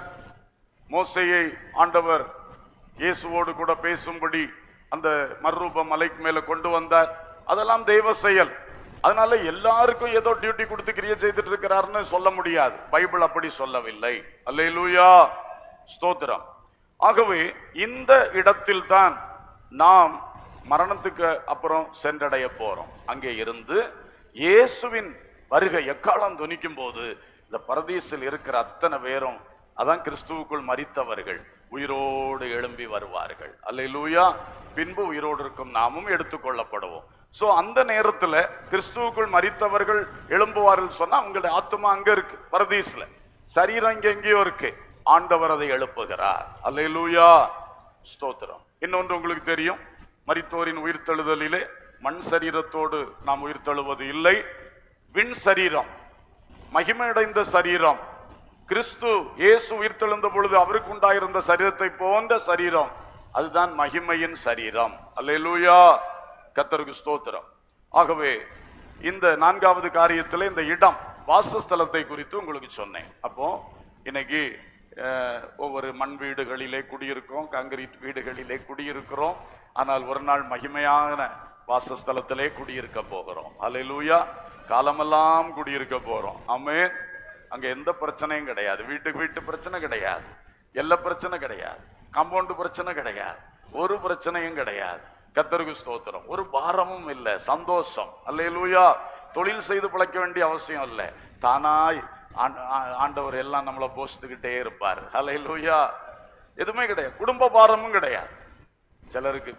மோசையை ஆண்டவர் இயேசுவோடு கூட பேசும்படி அந்த மர்ரூப மலைக்கு மேல கொண்டு வந்தார் அதெல்லாம் தெய்வ செயல் அதனால எல்லாருக்கும் ஏதோ டியூட்டி கொடுத்து கிரியை செய்துட்டு இருக்கிறாருன்னு சொல்ல முடியாது பைபிள் அப்படி சொல்லவில்லை அல்லேலூயா ஸ்தோத்திரம் ஆகவே இந்த இடத்தில் தான் நாம் மரணத்துக்கு அப்புறம் சென்றடைய போறோம் அங்கே இருந்து இயேசுவின் வருகை எக்காலம் துணிக்கும் போது இந்த பரதீசில் இருக்கிற அத்தனை பேரும் அதான் கிறிஸ்துவுக்குள் மரித்தவர்கள் உயிரோடு எழும்பி வருவார்கள் அல்லேலூயா பின்பு உயிரோடு இருக்கும் நாமும் எடுத்துக்கொள்ளப்படுவோம் சோ அந்த நேரத்துல கிறிஸ்துவுக்குள் மரித்தவர்கள் எழும்புவார்கள் சொன்னா அவங்களுடைய ஆத்மா அங்க இருக்கு பரதீஸ்ல சரீரம் இங்க எங்கேயோ இருக்கு ஆண்டவர் அதை எழுப்புகிறார் அல்லேலூயா ஸ்தோத்திரம் இன்னொன்று உங்களுக்கு தெரியும் மரித்தோரின் உயிர்த்தெழுதலிலே மண் சரீரத்தோடு நாம் உயிர்த்தெழுவது இல்லை விண் சரீரம் மகிமையடைந்த சரீரம் கிறிஸ்து இயேசு உயிர்த்தெழுந்த பொழுது அவருக்கு உண்டாயிருந்த சரீரத்தை போன்ற சரீரம் அதுதான் மகிமையின் சரீரம் அல்லேலூயா கத்தருக்கு ஸ்தோத்திரம் ஆகவே இந்த நான்காவது காரியத்தில் இந்த இடம் வாசஸ்தலத்தை குறித்து உங்களுக்கு சொன்னேன் அப்போ இன்னைக்கு அஹ், ஒவ்வொரு மண் வீடுகளிலே குடியிருக்கிறோம் காங்கிரீட் வீடுகளிலே குடியிருக்கிறோம் ஆனால் ஒரு நாள் மகிமையான வாசஸ்தலத்திலே குடியிருக்க போகிறோம் அல்லேலூயா காலமெல்லாம் குடியிருக்க போறோம் ஆமென் அங்க எந்த பிரச்சனையும் கிடையாது வீட்டுக்கு வீட்டு பிரச்சனை கிடையாது எல்ல பிரச்சனை கிடையாது காம்பவுண்டு பிரச்சனை கிடையாது ஒரு பிரச்சனையும் கிடையாது கத்தருக்கு ஸ்தோத்திரம் ஒரு பாரமும் இல்லை சந்தோஷம் அல்லேலூயா தொழில் செய்து பிழைக்க வேண்டிய அவசியம் இல்லை தானாய் ஆண்ட- ஆ- ஆண்டவர் எல்லாம் நம்மளை போஷித்துக்கிட்டே இருப்பார் அல்லேலூயா எதுவுமே கிடையாது குடும்ப பாரமும் கிடையாது சிலருக்கு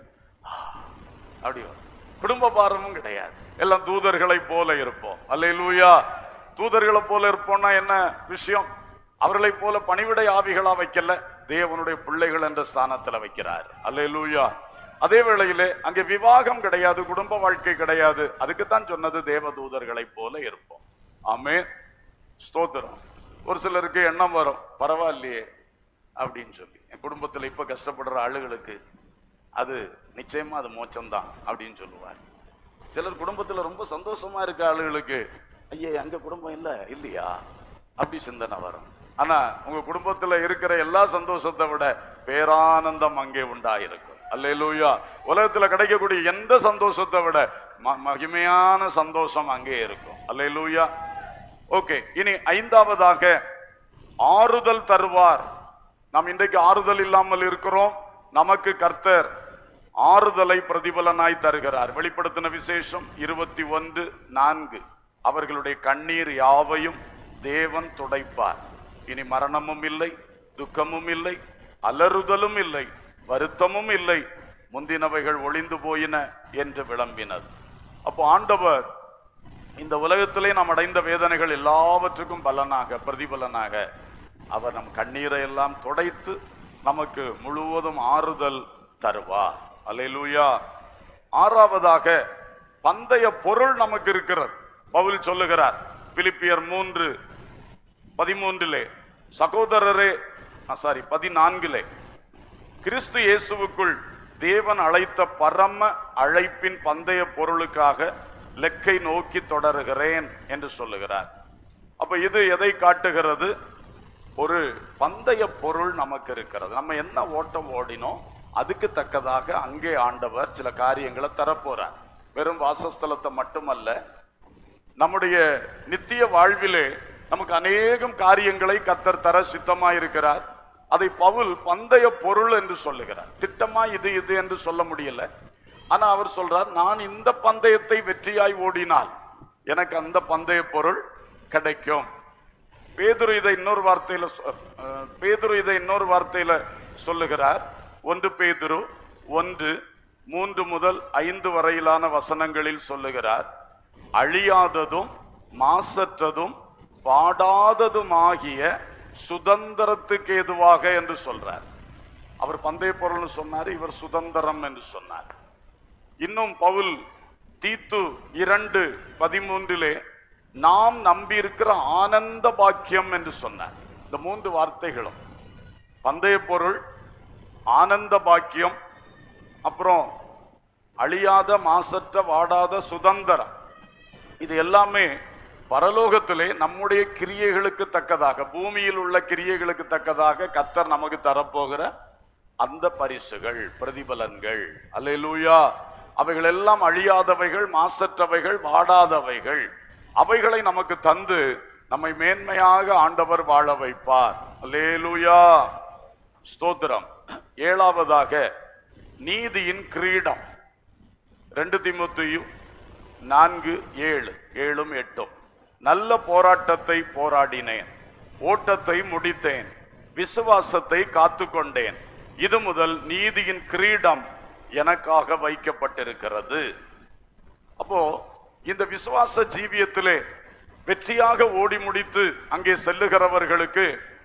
அப்படி வரும். குடும்ப பாரமும் கிடையாது எல்லாம் தூதர்களை போல இருப்போம் அல்லேலூயா தூதர்களை போல இருப்போம்னா என்ன விஷயம் அவர்களை போல பணிவிடை ஆவிகளா வைக்கல தேவனுடைய பிள்ளைகள் என்ற ஸ்தானத்துல வைக்கிறார் அல்லேலூயா அதே வேளையிலே அங்கே விவாகம் கிடையாது குடும்ப வாழ்க்கை கிடையாது அதுக்குத்தான் சொன்னது தேவதூதர்களை போல இருப்போம் ஆமே ஸ்தோத்திரம் ஒரு சிலருக்கு எண்ணம் வரும் பரவாயில்லையே அப்படின்னு சொல்லி என் குடும்பத்துல இப்ப கஷ்டப்படுற ஆளுகளுக்கு அது நிச்சயமா அது மோட்சம்தான் அப்படின்னு சொல்லுவார் சிலர் குடும்பத்துல ரொம்ப சந்தோஷமா இருக்க ஆளுகளுக்கு ஐயே அங்க குடும்பம் இல்ல இல்லையா அப்படி சிந்தனை வரும் ஆனா உங்க குடும்பத்துல இருக்கிற எல்லா சந்தோஷத்தை விட பேரானந்தம் அங்கே உண்டாயிருக்கும் அல்லேலூயா உலகத்துல கிடைக்கக்கூடிய எந்த சந்தோஷத்தை விட ம- மகிமையான சந்தோஷம் அங்கே இருக்கும் அல்லேலூயா ஓகே இனி ஐந்தாவதாக ஆறுதல் தருவார் நாம் இன்றைக்கு ஆறுதல் இல்லாமல் இருக்கிறோம் நமக்கு கர்த்தர் ஆறுதலை பிரதிபலனாய் தருகிறார் வெளிப்படுத்தின விசேஷம் இருபத்தி ஒன்று நான்கு அவர்களுடைய கண்ணீர் யாவையும் தேவன் துடைப்பார் இனி மரணமும் இல்லை துக்கமும் இல்லை அலறுதலும் இல்லை வருத்தமும் இல்லை முந்தினவைகள் ஒளிந்து போயின என்று விளம்பினது அப்போ ஆண்டவர் இந்த உலகத்திலே நாம் அடைந்த வேதனைகள் எல்லாவற்றுக்கும் பலனாக பிரதிபலனாக அவர் நம் கண்ணீரை எல்லாம் துடைத்து நமக்கு முழுவதும் ஆறுதல் தருவார் அல்லேலூயா ஆறாவதாக பந்தய பொருள் நமக்கு இருக்கிறது பவுல் சொல்லுகிறார் பிலிப்பியர் மூன்று பதிமூன்றிலே சகோதரரே சாரி பதினான்கிலே கிறிஸ்து இயேசுவுக்குள் தேவன் அழைத்த பரம அழைப்பின் பந்தய பொருளுக்காக லெக்கை நோக்கி தொடருகிறேன் என்று சொல்லுகிறார் அப்ப இது எதை காட்டுகிறது ஒரு பந்தய பொருள் நமக்கு இருக்கிறது நம்ம என்ன ஓட்டம் ஓடினோம் அதுக்கு தக்கதாக அங்கே ஆண்டவர் சில காரியங்களை தரப்போறார் வெறும் வாசஸ்தலத்தை மட்டுமல்ல நம்முடைய நித்திய வாழ்விலே நமக்கு அநேகம் காரியங்களை கத்தர் தர சித்தமாயிருக்கிறார் அதை பவுல் பந்தய பொருள் என்று சொல்லுகிறார் திட்டமா இது இது என்று சொல்ல முடியல ஆனா அவர் சொல்றார் நான் இந்த பந்தயத்தை வெற்றியாய் ஓடினால் எனக்கு அந்த பந்தய பொருள் கிடைக்கும் பேதுரு இதை இன்னொரு வார்த்தையில சொ- அஹ், பேதுரு இதை இன்னொரு வார்த்தையில சொல்லுகிறார் ஒன்று பேதுரு ஒன்று மூன்று முதல் ஐந்து வரையிலான வசனங்களில் சொல்லுகிறார் அழியாததும் மாசற்றதும் பாடாததுமாகிய சுதந்திரத்துக்கு ஏதுவாக என்று சொல்றார் அவர் பந்தய பொருள்னு சொன்னார் இவர் சுதந்திரம் என்று சொன்னார் இன்னும் பவுல் தீத்து இரண்டு பதிமூன்றிலே நாம் நம்பியிருக்கிற ஆனந்த பாக்கியம் என்று சொன்னார் இந்த மூன்று வார்த்தைகளும் பந்தய பொருள் ஆனந்த பாக்கியம் அப்புறம் அழியாத மாசற்ற வாடாத சுதந்திரம் இது எல்லாமே பரலோகத்திலே நம்முடைய கிரியைகளுக்கு தக்கதாக பூமியில் உள்ள கிரியைகளுக்கு தக்கதாக கத்தர் நமக்கு தரப்போகிற அந்த பரிசுகள் பிரதிபலன்கள் அல்லேலூயா அவைகள் எல்லாம் அழியாதவைகள் மாசற்றவைகள் வாடாதவைகள் அவைகளை நமக்கு தந்து நம்மை மேன்மையாக ஆண்டவர் வாழ வைப்பார் அல்லேலூயா ஸ்தோத்திரம் ஏழாவதாக நீதியின் கிரீடம் ரெண்டு திமுத்தையும் நான்கு ஏழு ஏழும் எட்டும் நல்ல போராட்டத்தை போராடினேன் ஓட்டத்தை முடித்தேன் விசுவாசத்தை காத்துக்கொண்டேன் இது முதல் நீதியின் கிரீடம் எனக்காக வைக்கப்பட்டிருக்கிறது அப்போ இந்த விசுவாச ஜீவியத்திலே வெற்றியாக ஓடி முடித்து அங்கே செல்லுகிறவர்களுக்கு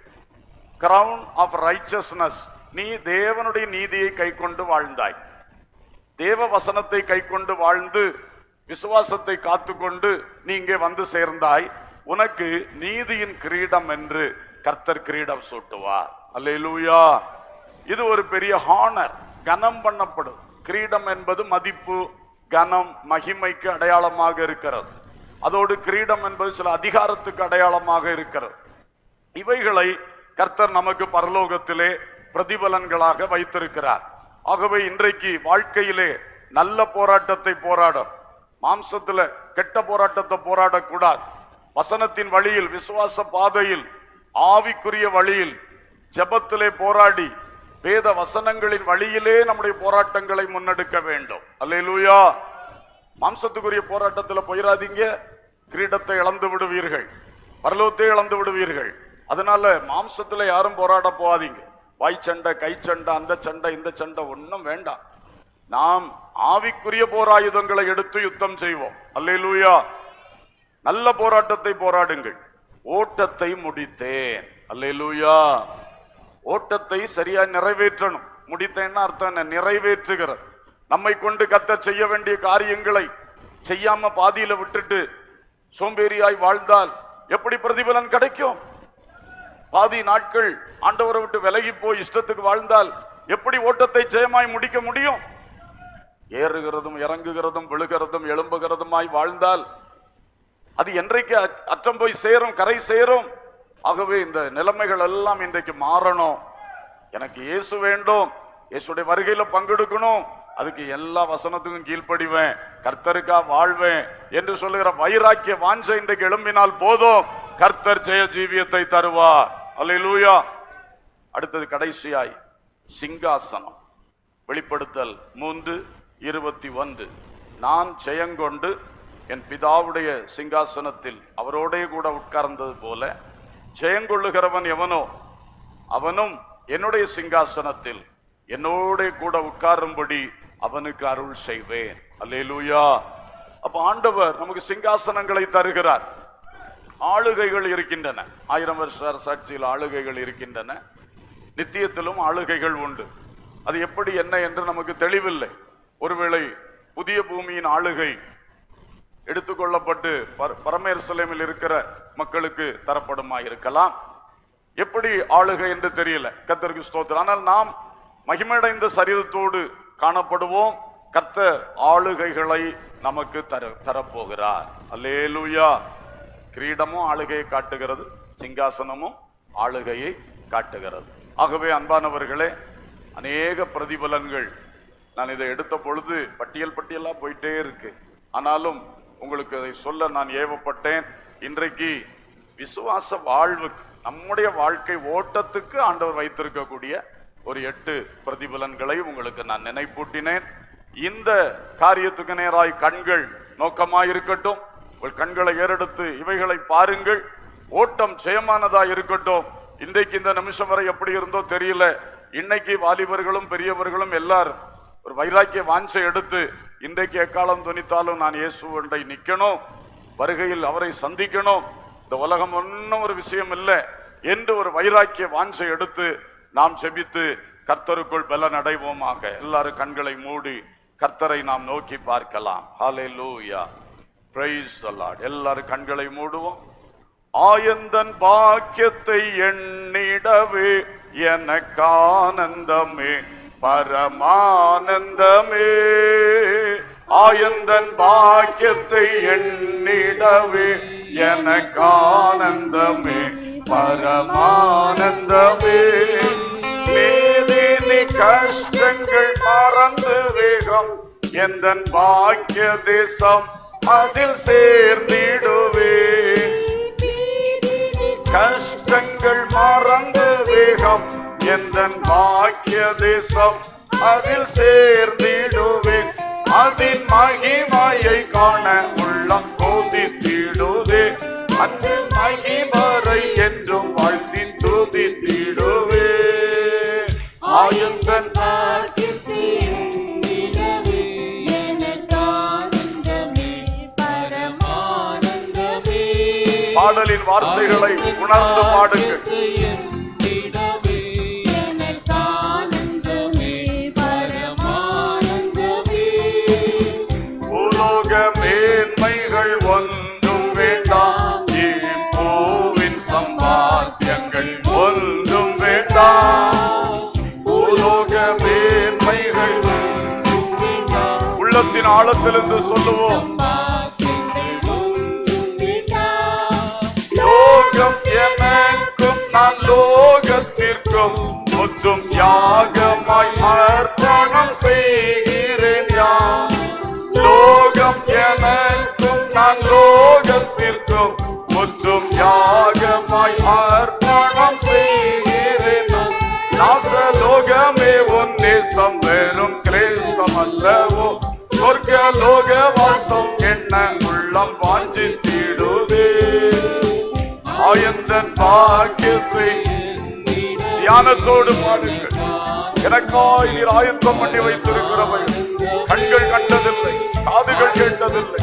கிரவுன் ஆஃப் ரைச்சஸ்னஸ் நீ தேவனுடைய நீதியை கைக்கொண்டு வாழ்ந்தாய் தேவ வசனத்தை கைக்கொண்டு வாழ்ந்து விசுவாசத்தை காத்துக்கொண்டு நீ இங்கே வந்து சேர்ந்தாய் உனக்கு நீதியின் கிரீடம் என்று கர்த்தர் கிரீடம் சூட்டுவார் அல்லேலூயா இது ஒரு பெரிய ஹானர் கனம் பண்ணப்படும் கிரீடம் என்பது மதிப்பு கனம் மகிமைக்கு அடையாளமாக இருக்கிறது அதோடு கிரீடம் என்பது சில அதிகாரத்துக்கு அடையாளமாக இருக்கிறது இவைகளை கர்த்தர் நமக்கு பரலோகத்திலே பிரதிபலன்களாக வைத்திருக்கிறார் ஆகவே இன்றைக்கு வாழ்க்கையிலே நல்ல போராட்டத்தை போராடும் மாம்சத்துல கெட்ட போராட்டத்தை போராடக்கூடாது வசனத்தின் வழியில் விசுவாச பாதையில் ஆவிக்குரிய வழியில் ஜெபத்திலே போராடி வேத வசனங்களின் வழியிலே நம்முடைய போராட்டங்களை முன்னெடுக்க வேண்டும் அல்லேலூயா மாம்சத்துக்குரிய போராட்டத்துல போயிடாதீங்க கிரீடத்தை இழந்து விடுவீர்கள் பரலோகத்தை இழந்து விடுவீர்கள் அதனால மாம்சத்துல யாரும் போராட போகாதீங்க வாய் சண்டை கை சண்டை அந்த சண்டை இந்த சண்டை ஒண்ணும் வேண்டாம் நாம் ஆவிக்குரிய போராயுதங்களை எடுத்து யுத்தம் செய்வோம் அல்லேலூயா நல்ல போராட்டத்தை போராடுங்கள் ஓட்டத்தை முடித்தேன் அல்லேலூயா ஓட்டத்தை சரியா நிறைவேற்றணும் முடித்தேன்னா அர்த்தம் என்ன நிறைவேற்றுகிறது நம்மை கொண்டு கத்த செய்ய வேண்டிய காரியங்களை செய்யாம பாதியில விட்டுட்டு சோம்பேறியாய் வாழ்ந்தால் எப்படி பிரதிபலன் கிடைக்கும் பாதி நாட்கள் ஆண்டவரை விட்டு விலகி போய் இஷ்டத்துக்கு வாழ்ந்தால் எப்படி ஓட்டத்தை ஜெயமாய் முடிக்க முடியும் ஏறுகிறதும் இறங்குகிறதும் விழுகிறதும் எழும்புகிறதுமாய் வாழ்ந்தால் அது என்றைக்கு அ- அற்றம் போய் சேரும் கரை சேரும் ஆகவே இந்த நிலைமைகள் எல்லாம் இன்றைக்கு மாறணும் எனக்கு இயேசு வேண்டும் இயேசுடைய வருகையில பங்கெடுக்கணும் அதுக்கு எல்லா வசனத்துக்கும் கீழ்ப்படிவேன் கர்த்தருக்கா வாழ்வேன் என்று சொல்லுகிற வைராக்கிய வாஞ்சை இன்றைக்கு எழும்பினால் போதும் கர்த்தர் ஜெய ஜீவியத்தை தருவார் அல்லேலூயா அடுத்தது கடைசியாய் சிங்காசனம் வெளிப்படுத்தல் மூன்று இருபத்தி ஒன்று நான் ஜெயங்கொண்டு என் பிதாவுடைய சிங்காசனத்தில் அவரோடே கூட உட்கார்ந்தது போல ஜெயங்கொள்ளுகிறவன் எவனோ அவனும் என்னுடைய சிங்காசனத்தில் என்னோட கூட உட்காரும்படி அவனுக்கு அருள் செய்வேன் அல்லேலூயா அப்ப ஆண்டவர் நமக்கு சிங்காசனங்களை தருகிறார் ஆளுகைகள் இருக்கின்றன ஆயிரம் வருஷ சாட்சியில் ஆளுகைகள் இருக்கின்றன நித்தியத்திலும் ஆளுகைகள் உண்டு அது எப்படி என்ன என்று நமக்கு தெளிவில்லை ஒருவேளை புதிய பூமியின் ஆளுகை எடுத்துக்கொள்ளப்பட்டு பர- பரமேருசலேமில் இருக்கிற மக்களுக்கு தரப்படுமா இருக்கலாம் எப்படி ஆளுகை என்று தெரியல கர்த்தருக்கு ஸ்தோத்திரம் ஆனால் நாம் மகிமடைந்த சரீரத்தோடு காணப்படுவோம் கர்த்தர் ஆளுகைகளை நமக்கு தர தரப்போகிறார் அல்லேலூயா கிரீடமும் ஆளுகையை காட்டுகிறது சிங்காசனமும் ஆளுகையை காட்டுகிறது ஆகவே அன்பானவர்களே அநேக பிரதிபலன்கள் நான் இதை எடுத்த பொழுது பட்டியல் பட்டியலா போயிட்டே இருக்கு ஆனாலும் உங்களுக்கு அதை சொல்ல நான் ஏவப்பட்டேன் இன்றைக்கு விசுவாச வாழ்வுக்கு நம்முடைய வாழ்க்கை ஓட்டத்துக்கு ஆண்டவர் வைத்திருக்கக்கூடிய ஒரு எட்டு பிரதிபலன்களை உங்களுக்கு நான் நினைப்பூட்டினேன் இந்த காரியத்துக்கு நேராய் கண்கள் நோக்கமாய் இருக்கட்டும் உங்கள் கண்களை ஏறெடுத்து இவைகளை பாருங்கள் ஓட்டம் ஜெயமானதா இருக்கட்டும் இன்றைக்கு இந்த நிமிஷம் வரை எப்படி இருந்தோ தெரியல இன்னைக்கு வாலிபர்களும் பெரியவர்களும் எல்லாரும் ஒரு வைராக்கிய வாஞ்சை எடுத்து இன்றைக்கு எக்காலம் துணித்தாலும் நான் இயேசுவண்டை நிக்கணும் வருகையில் அவரை சந்திக்கணும் இந்த உலகம் ஒன்றும் ஒரு விஷயம் இல்லை என்று ஒரு வைராக்கிய வாஞ்சை எடுத்து நாம் செபித்து கர்த்தருக்குள் பலன் அடைவோமாக எல்லாரும் கண்களை மூடி கர்த்தரை நாம் நோக்கி பார்க்கலாம் ஹalleluya praise the lord எல்லாரும் கண்களை மூடுவோம் ஆயந்தன் பாக்கியத்தை எண்ணிடவே எனக்கு ஆனந்தமே பரமானந்தமே ஆயந்தன் பாக்கியத்தை எண்ணிடவே எனக்கு ஆனந்தமே பரமானந்தமே நீதினி கஷ்டங்கள் மறந்து வேகம் எந்தன் பாக்கிய தேசம் அதில் சேர்ந்திடுவேன் கஷ்டங்கள் மறந்து வேகம் எந்தன் பாக்கிய தேசம் அதில் சேர்ந்திடுவேன் அதின் மகிமையை காண உள்ளம் கோதித்திடுதே அந்த மகிமரை என்றும் வாழ்த்தி துதித்திடுவே ஆயுந்தன் பாடலின் வார்த்தைகளை உணர்ந்து பாடுங்கள் பூலோக மேன்மைகள் ஒன்றும் வேண்டாம் பூவின் சம்பாத்தியங்கள் ஒன்றும் வேண்டாம் பூலோக மேன்மைகள் உள்ளத்தின் ஆழத்திலிருந்து சொல்லுவோம் லோகம் எனக்கும் நான் லோகத்திற்கும் முற்றும் யாகமாய் அர்ப்பணம் செய்கிறேன் யான் லோகம் எனக்கும் நான் லோகத்திற்கும் முற்றும் யாகமாய் அர்ப்பணம் செய்கிறேன் நான். நாசலோகமே உன் நேசம் வெறும் கிளேசம் அல்லவோ சொர்க்க லோக வாசம் என்ன உள்ளம் வாஞ்சித்திடுதே ஆயந்தன் பாக்கியத்தை தியானத்தோடு பாடுங்கள் எனக்காய் நீர் ஆயத்தம் பண்ணி வைத்திருக்கிறவை கண்கள் கண்டதில்லை காதுகள் கேட்டதில்லை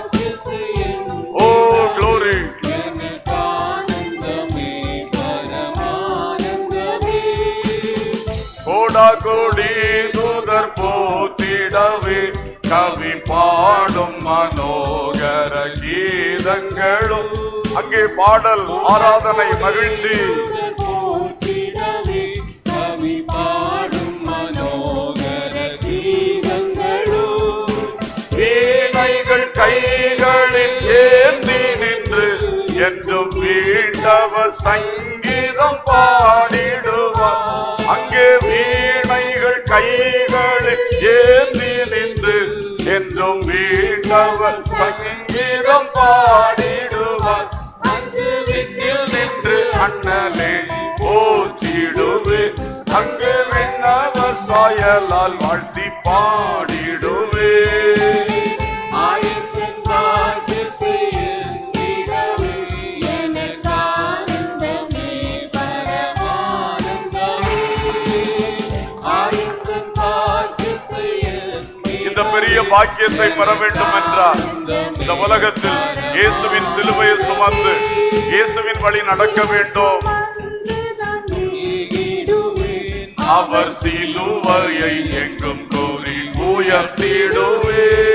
ஓ க்ளோரி கோடா கோடி தூதர் போத்திடவே கவி பாடும் மனோகர கீதங்களும் அங்கே பாடல் ஆராதனை மகிழ்ச்சி வீணைகள் கைகளில் ஏந்தி நின்று என்றும் வீண்டவ சங்கீதம் பாடிடுவார் அங்கே வீணைகள் கைகளில் ஏந்தி நின்று என்றும் வீண்டவ சங்கீதம் பாடிடுவார் அங்கு விண்ணில் நின்று அண்ணலே போற்றிடுவே அங்கு விண்ணவர் சாயலால் வாழ்த்தி பாடிடுவே இந்த பெரிய பாக்கியத்தை பெற வேண்டும் என்றார் இந்த உலகத்தில் இயேசுவின் சிலுவையை சுமந்து இயேசுவின் வழி நடக்க வேண்டும் அவர் சிலுவையை எங்கும் கூறி உயர்த்திடுவே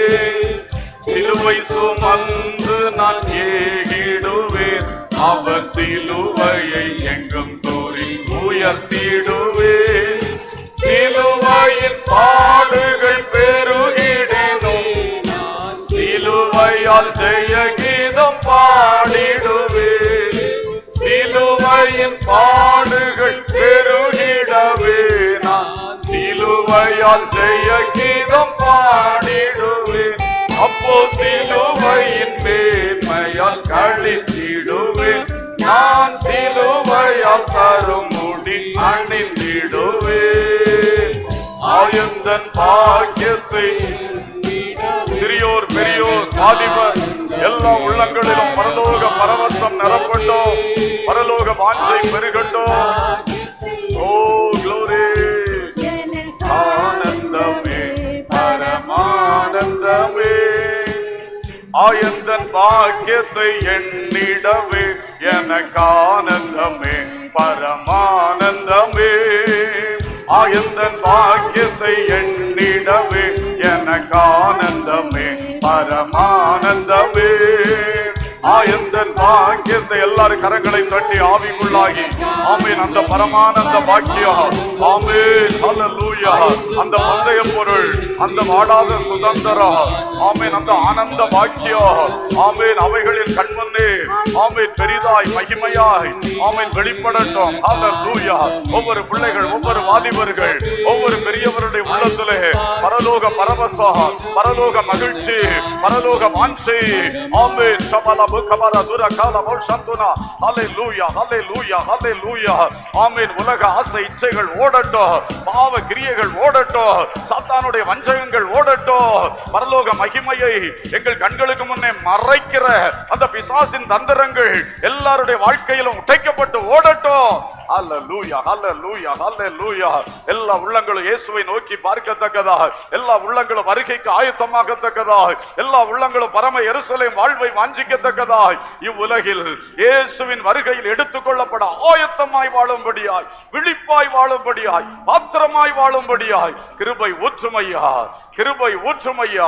சிலுவை சுமந்து நான் ஏகிடுவேன் அவர் சிலுவையை எங்கும் தோறி உயர்த்திடுவேன் சிலுவையின் பாடுகள் பெருகிடனும் சிலுவையால் ஜெய கீதம் பாடிடுவேன் சிலுவையின் பாடுகள் பெருகிடவே நான் சிலுவையால் ஜெய கீதம் பாடிடுவேன் அப்போ சிலுவையின் மேன்மையால் கழித்திடுவேன் நான் சிலுவையால் தரும் முடி அணிந்திடுவேன் ஆயுந்தன் பாக்கியத்தை சிறியோர் பெரியோர் வாலிபர் எல்லா உள்ளங்களிலும் பரலோக பரவசம் நிரப்பட்டோம் பரலோக வாஞ்சை பெருகட்டும் ஓ glory ஆனந்தமே பரமானந்தமே ஆயந்தன் பாக்கியத்தை எண்ணிடவே எனக்கு ஆனந்தமே பரமானந்தமே ஆயந்தன் பாக்கியத்தை எண்ணிடவே எனக்கு ஆனந்தமே பரமானந்தமே ஆயந்தன் பாக்கியத்தை எல்லாரும் கரங்களை தட்டி ஆவிக்குள்ளாகி ஆமீன் அந்த பரமானந்த பாக்கியம் ஆமீன் ஹalleluya அந்த பந்தய பொருள் அந்த வாடாத சுதந்திரம் ஆமீன் அந்த ஆனந்த பாக்கியம் ஆமீன் அவைகளில் கண்முன்னே ஆமீன் பெரிதாய் மகிமையாய் ஆமீன் வெளிப்படட்டும் ஹalleluya ஒவ்வொரு பிள்ளைகள் ஒவ்வொரு வாலிபர்கள் ஒவ்வொரு பெரியவருடைய உள்ளத்திலே பரலோக பரவசம் பரலோக மகிழ்ச்சி பரலோக வாஞ்சை ஆமீன் சபல புகமர துர கால மோஷந்துனா ஹalleluya ஹalleluya ஹalleluya ஆமீன் உலக ஆசை இச்சைகள் ஓடட்டும் பாவ கிரியைகள் ஓடட்டும் சாத்தானுடைய வஞ்சகங்கள் ஓடட்டும் பரலோக மகிமையை எங்கள் கண்களுக்கு முன்னே மறைக்கிற அந்த பிசாசின் தந்திரங்கள் எல்லாருடைய வாழ்க்கையிலும் உடைக்கப்பட்டு ஓடட்டும் ஹalleluya ஹalleluya ஹalleluya எல்லா உள்ளங்களும் இயேசுவை நோக்கி பார்க்கத்தக்கதா எல்லா உள்ளங்களும் வருகைக்கு ஆயத்தமாகத்தக்கதா எல்லா உள்ளங்களும் பரம எருசலேம் வாழ்வை வாஞ்சிக்கத்தக்கதா இவ்வுலகில் இயேசுவின் வருகையில் எடுத்துக்கொள்ளப்பட ஆயத்தமாய் வாழும்படியாய் விழிப்பாய் வாழும்படியாய் பாத்திரமாய் வாழும்படியாய் கிருபை ஊற்றுமையா கிருபை ஊற்றுமையா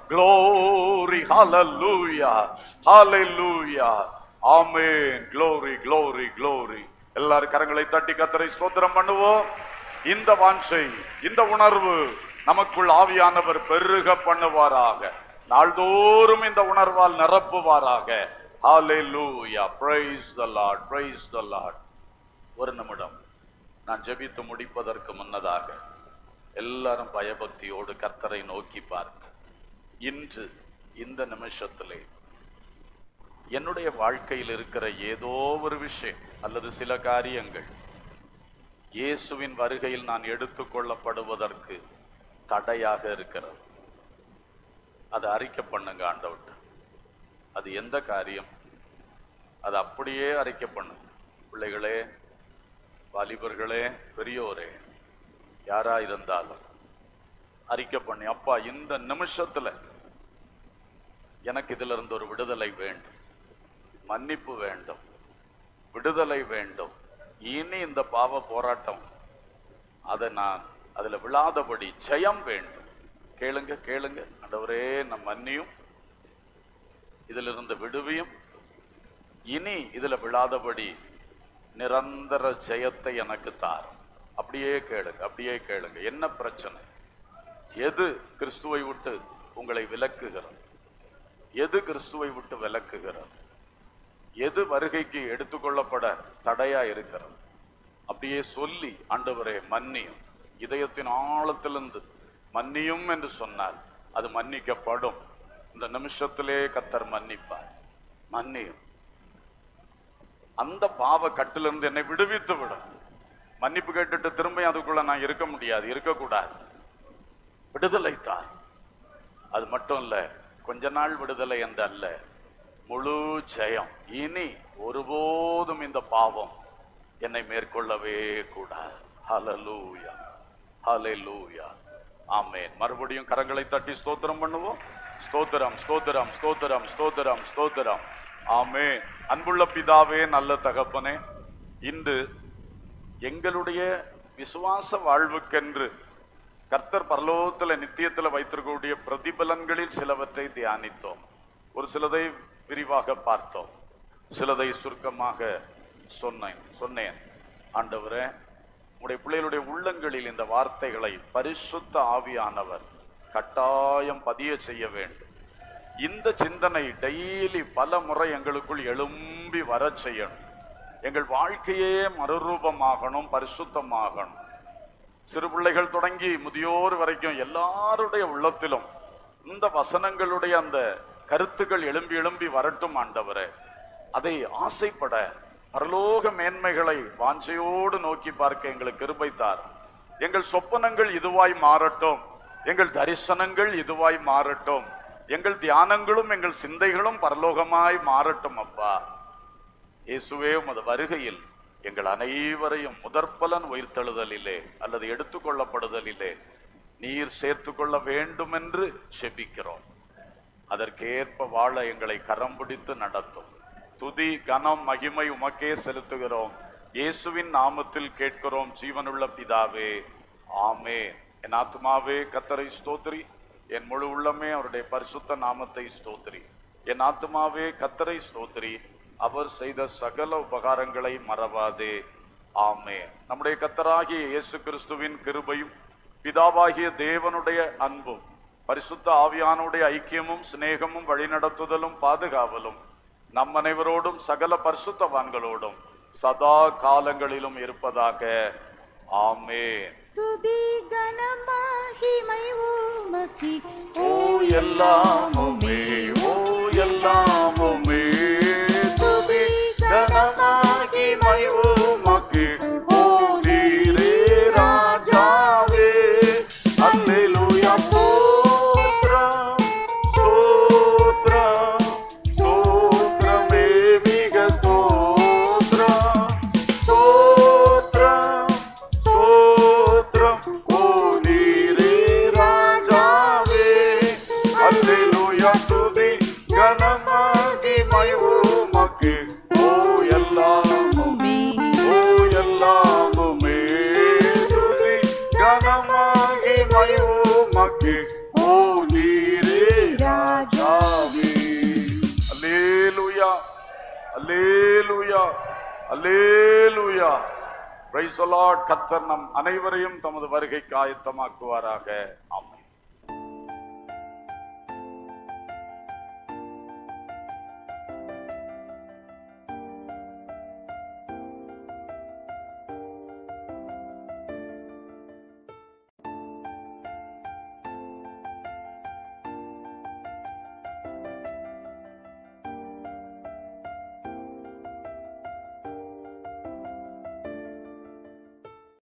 glory hallelujah hallelujah ஆமென் glory glory glory எல்லாரும் கரங்களை தட்டி கத்தரை ஸ்தோத்திரம் பண்ணுவோம் இந்த வாஞ்சை இந்த உணர்வு நமக்குள் ஆவியானவர் பெருக பண்ணுவாராக நாள்தோறும் இந்த உணர்வால் நிரப்புவாராக ஹalleluya praise the lord praise the lord ஒரு நிமிடம் நான் ஜெபித்து முடிப்பதற்கு முன்னதாக எல்லாரும் பயபக்தியோடு கர்த்தரை நோக்கி பார்த்து இன்று இந்த நிமிஷத்திலே என்னுடைய வாழ்க்கையில் இருக்கிற ஏதோ ஒரு விஷயம் அல்லது சில காரியங்கள் இயேசுவின் வருகையில் நான் எடுத்துக்கொள்ளப்படுவதற்கு தடையாக இருக்கிறது அதை அறிக்கை பண்ணுங்க ஆண்டவர்கிட்ட அது எந்த காரியம் அது அப்படியே அறிக்கை பண்ணுங்க பிள்ளைகளே வாலிபர்களே பெரியோரே யாரா இருந்தாலும் அறிக்கை பண்ணி அப்பா இந்த நிமிஷத்துல எனக்கு இதுல இருந்து ஒரு விடுதலை வேண்டும் மன்னிப்பு வேண்டும் விடுதலை வேண்டும் இனி இந்த பாவ போராட்டம் அதை நான் அதுல விழாதபடி ஜெயம் வேண்டும் கேளுங்க கேளுங்க ஆண்டவரே நம் மன்னியும் இதிலிருந்து விடுவியும் இனி இதுல விழாதபடி நிரந்தர ஜெயத்தை எனக்கு தாரும் அப்படியே கேளுங்க அப்படியே கேளுங்க என்ன பிரச்சனை எது கிறிஸ்துவை விட்டு உங்களை விலக்குகிறது எது கிறிஸ்துவை விட்டு விலக்குகிறது எது வருகைக்கு எடுத்துக்கொள்ளப்பட தடையா இருக்கிறது அப்படியே சொல்லி ஆண்டவரே மன்னியும் இதயத்தின் ஆழத்திலிருந்து மன்னியும் என்று சொன்னால் அது மன்னிக்கப்படும் இந்த நிமிஷத்திலே கத்தர் மன்னிப்பார் மன்னியும் அந்த பாவ கட்டிலிருந்து என்னை விடுவித்து விடும் மன்னிப்பு கேட்டுட்டு திரும்ப அதுக்குள்ள நான் இருக்க முடியாது இருக்கக்கூடாது விடுதலை தார் அது மட்டும் இல்ல கொஞ்ச நாள் விடுதலை என்று அல்ல முழு ஜெயம் இனி ஒருபோதும் இந்த பாவம் என்னை மேற்கொள்ளவே கூடாது ஹalleluya ஹalleluya ஆமென் மறுபடியும் கரங்களை தட்டி ஸ்தோத்திரம் பண்ணுவோம் ஸ்தோத்திரம் ஸ்தோத்திரம் ஸ்தோத்திரம் ஸ்தோத்திரம் ஸ்தோத்திரம் ஆமென் அன்புள்ள பிதாவே நல்ல தகப்பனே இன்று எங்களுடைய விசுவாச வாழ்வுக்கென்று கர்த்தர் பரலோகத்துல நித்தியத்துல வைத்திருக்கக்கூடிய பிரதிபலன்களில் சிலவற்றை தியானித்தோம் ஒரு சிலதை விரிவாக பார்த்தோம் சிலதை சுருக்கமாக சொன்னேன் சொன்னேன் ஆண்டவரே உடைய பிள்ளைகளுடைய உள்ளங்களில் இந்த வார்த்தைகளை பரிசுத்த ஆவியானவர் கட்டாயம் பதிய செய்ய வேண்டும் இந்த சிந்தனை டெய்லி பல முறை எங்களுக்குள் எழும்பி வரச் செய்யணும் எங்கள் வாழ்க்கையே மறுரூபமாகணும் பரிசுத்தமாகணும் சிறு பிள்ளைகள் தொடங்கி முதியோர் வரைக்கும் எல்லாருடைய உள்ளத்திலும் இந்த வசனங்களுடைய அந்த கருத்துக்கள் எழும்பி எழும்பி வரட்டும் ஆண்டவரே அதை ஆசைப்பட பரலோக மேன்மைகளை வாஞ்சையோடு நோக்கி பார்க்க எங்களுக்கு கிருபை தார் எங்கள் சொப்பனங்கள் இதுவாய் மாறட்டும் எங்கள் தரிசனங்கள் இதுவாய் மாறட்டும் எங்கள் தியானங்களும் எங்கள் சிந்தைகளும் பரலோகமாய் மாறட்டும் அப்பா இயேசுவே உமது வருகையில் எங்கள் அனைவரையும் முதற்பலன் உயிர்த்தெழுதலிலே அல்லது எடுத்துக்கொள்ளப்படுதலிலே நீர் சேர்த்து கொள்ள வேண்டும் என்று செபிக்கிறோம் அதற்கேற்ப வாழ எங்களை கரம் பிடித்து நடத்தும் துதி கனம் மகிமை உமக்கே செலுத்துகிறோம் இயேசுவின் நாமத்தில் கேட்கிறோம் ஜீவனுள்ள பிதாவே ஆமே என் ஆத்மாவே கத்தரை ஸ்தோத்திரி என் முழு உள்ளமே அவருடைய பரிசுத்த நாமத்தை ஸ்தோத்திரி என் ஆத்மாவே கத்தரை ஸ்தோத்திரி அவர் செய்த சகல உபகாரங்களை மறவாதே ஆமே நம்முடைய கத்தராகிய இயேசு கிறிஸ்துவின் கிருபையும் பிதாவாகிய தேவனுடைய அன்பும் பரிசுத்த ஆவியானுடைய ஐக்கியமும் சிநேகமும் வழிநடத்துதலும் பாதுகாவலும் நம் அனைவரோடும் சகல பரிசுத்தவான்களோடும் சதா காலங்களிலும் இருப்பதாக ஆமென் துதி கனமகிமை உமக்கே ஓ எல்லாமுமே ஓ எல்லாமுமே துதி கனமகிமை உமக்கு ஓ நீரே ராஜாவே அல்லேலூயா ஸ்தோத்திரம் ஸ்தோத்திரம் ஸ்தோத்திரமே மிக ஸ்தோத்திரம் ஸ்தோத்திரம் ஸ்தோத்திரம் ஓ நீரே ராஜாவே அல்லேலூயா துதி கனமகிமை உமக்கு ஓ எல்லாமுமே ஓ எல்லாமுமே துதி கனமகிமை உமக்கு ஓ நீரே ராஜாவே அல்லேலூயா அல்லேலூயா அல்லேலூயா பிரைஸ் கத்தர் நம் அனைவரையும் தமது வருகைக்கு ஆயத்தமாக்குவாராக ஆமென்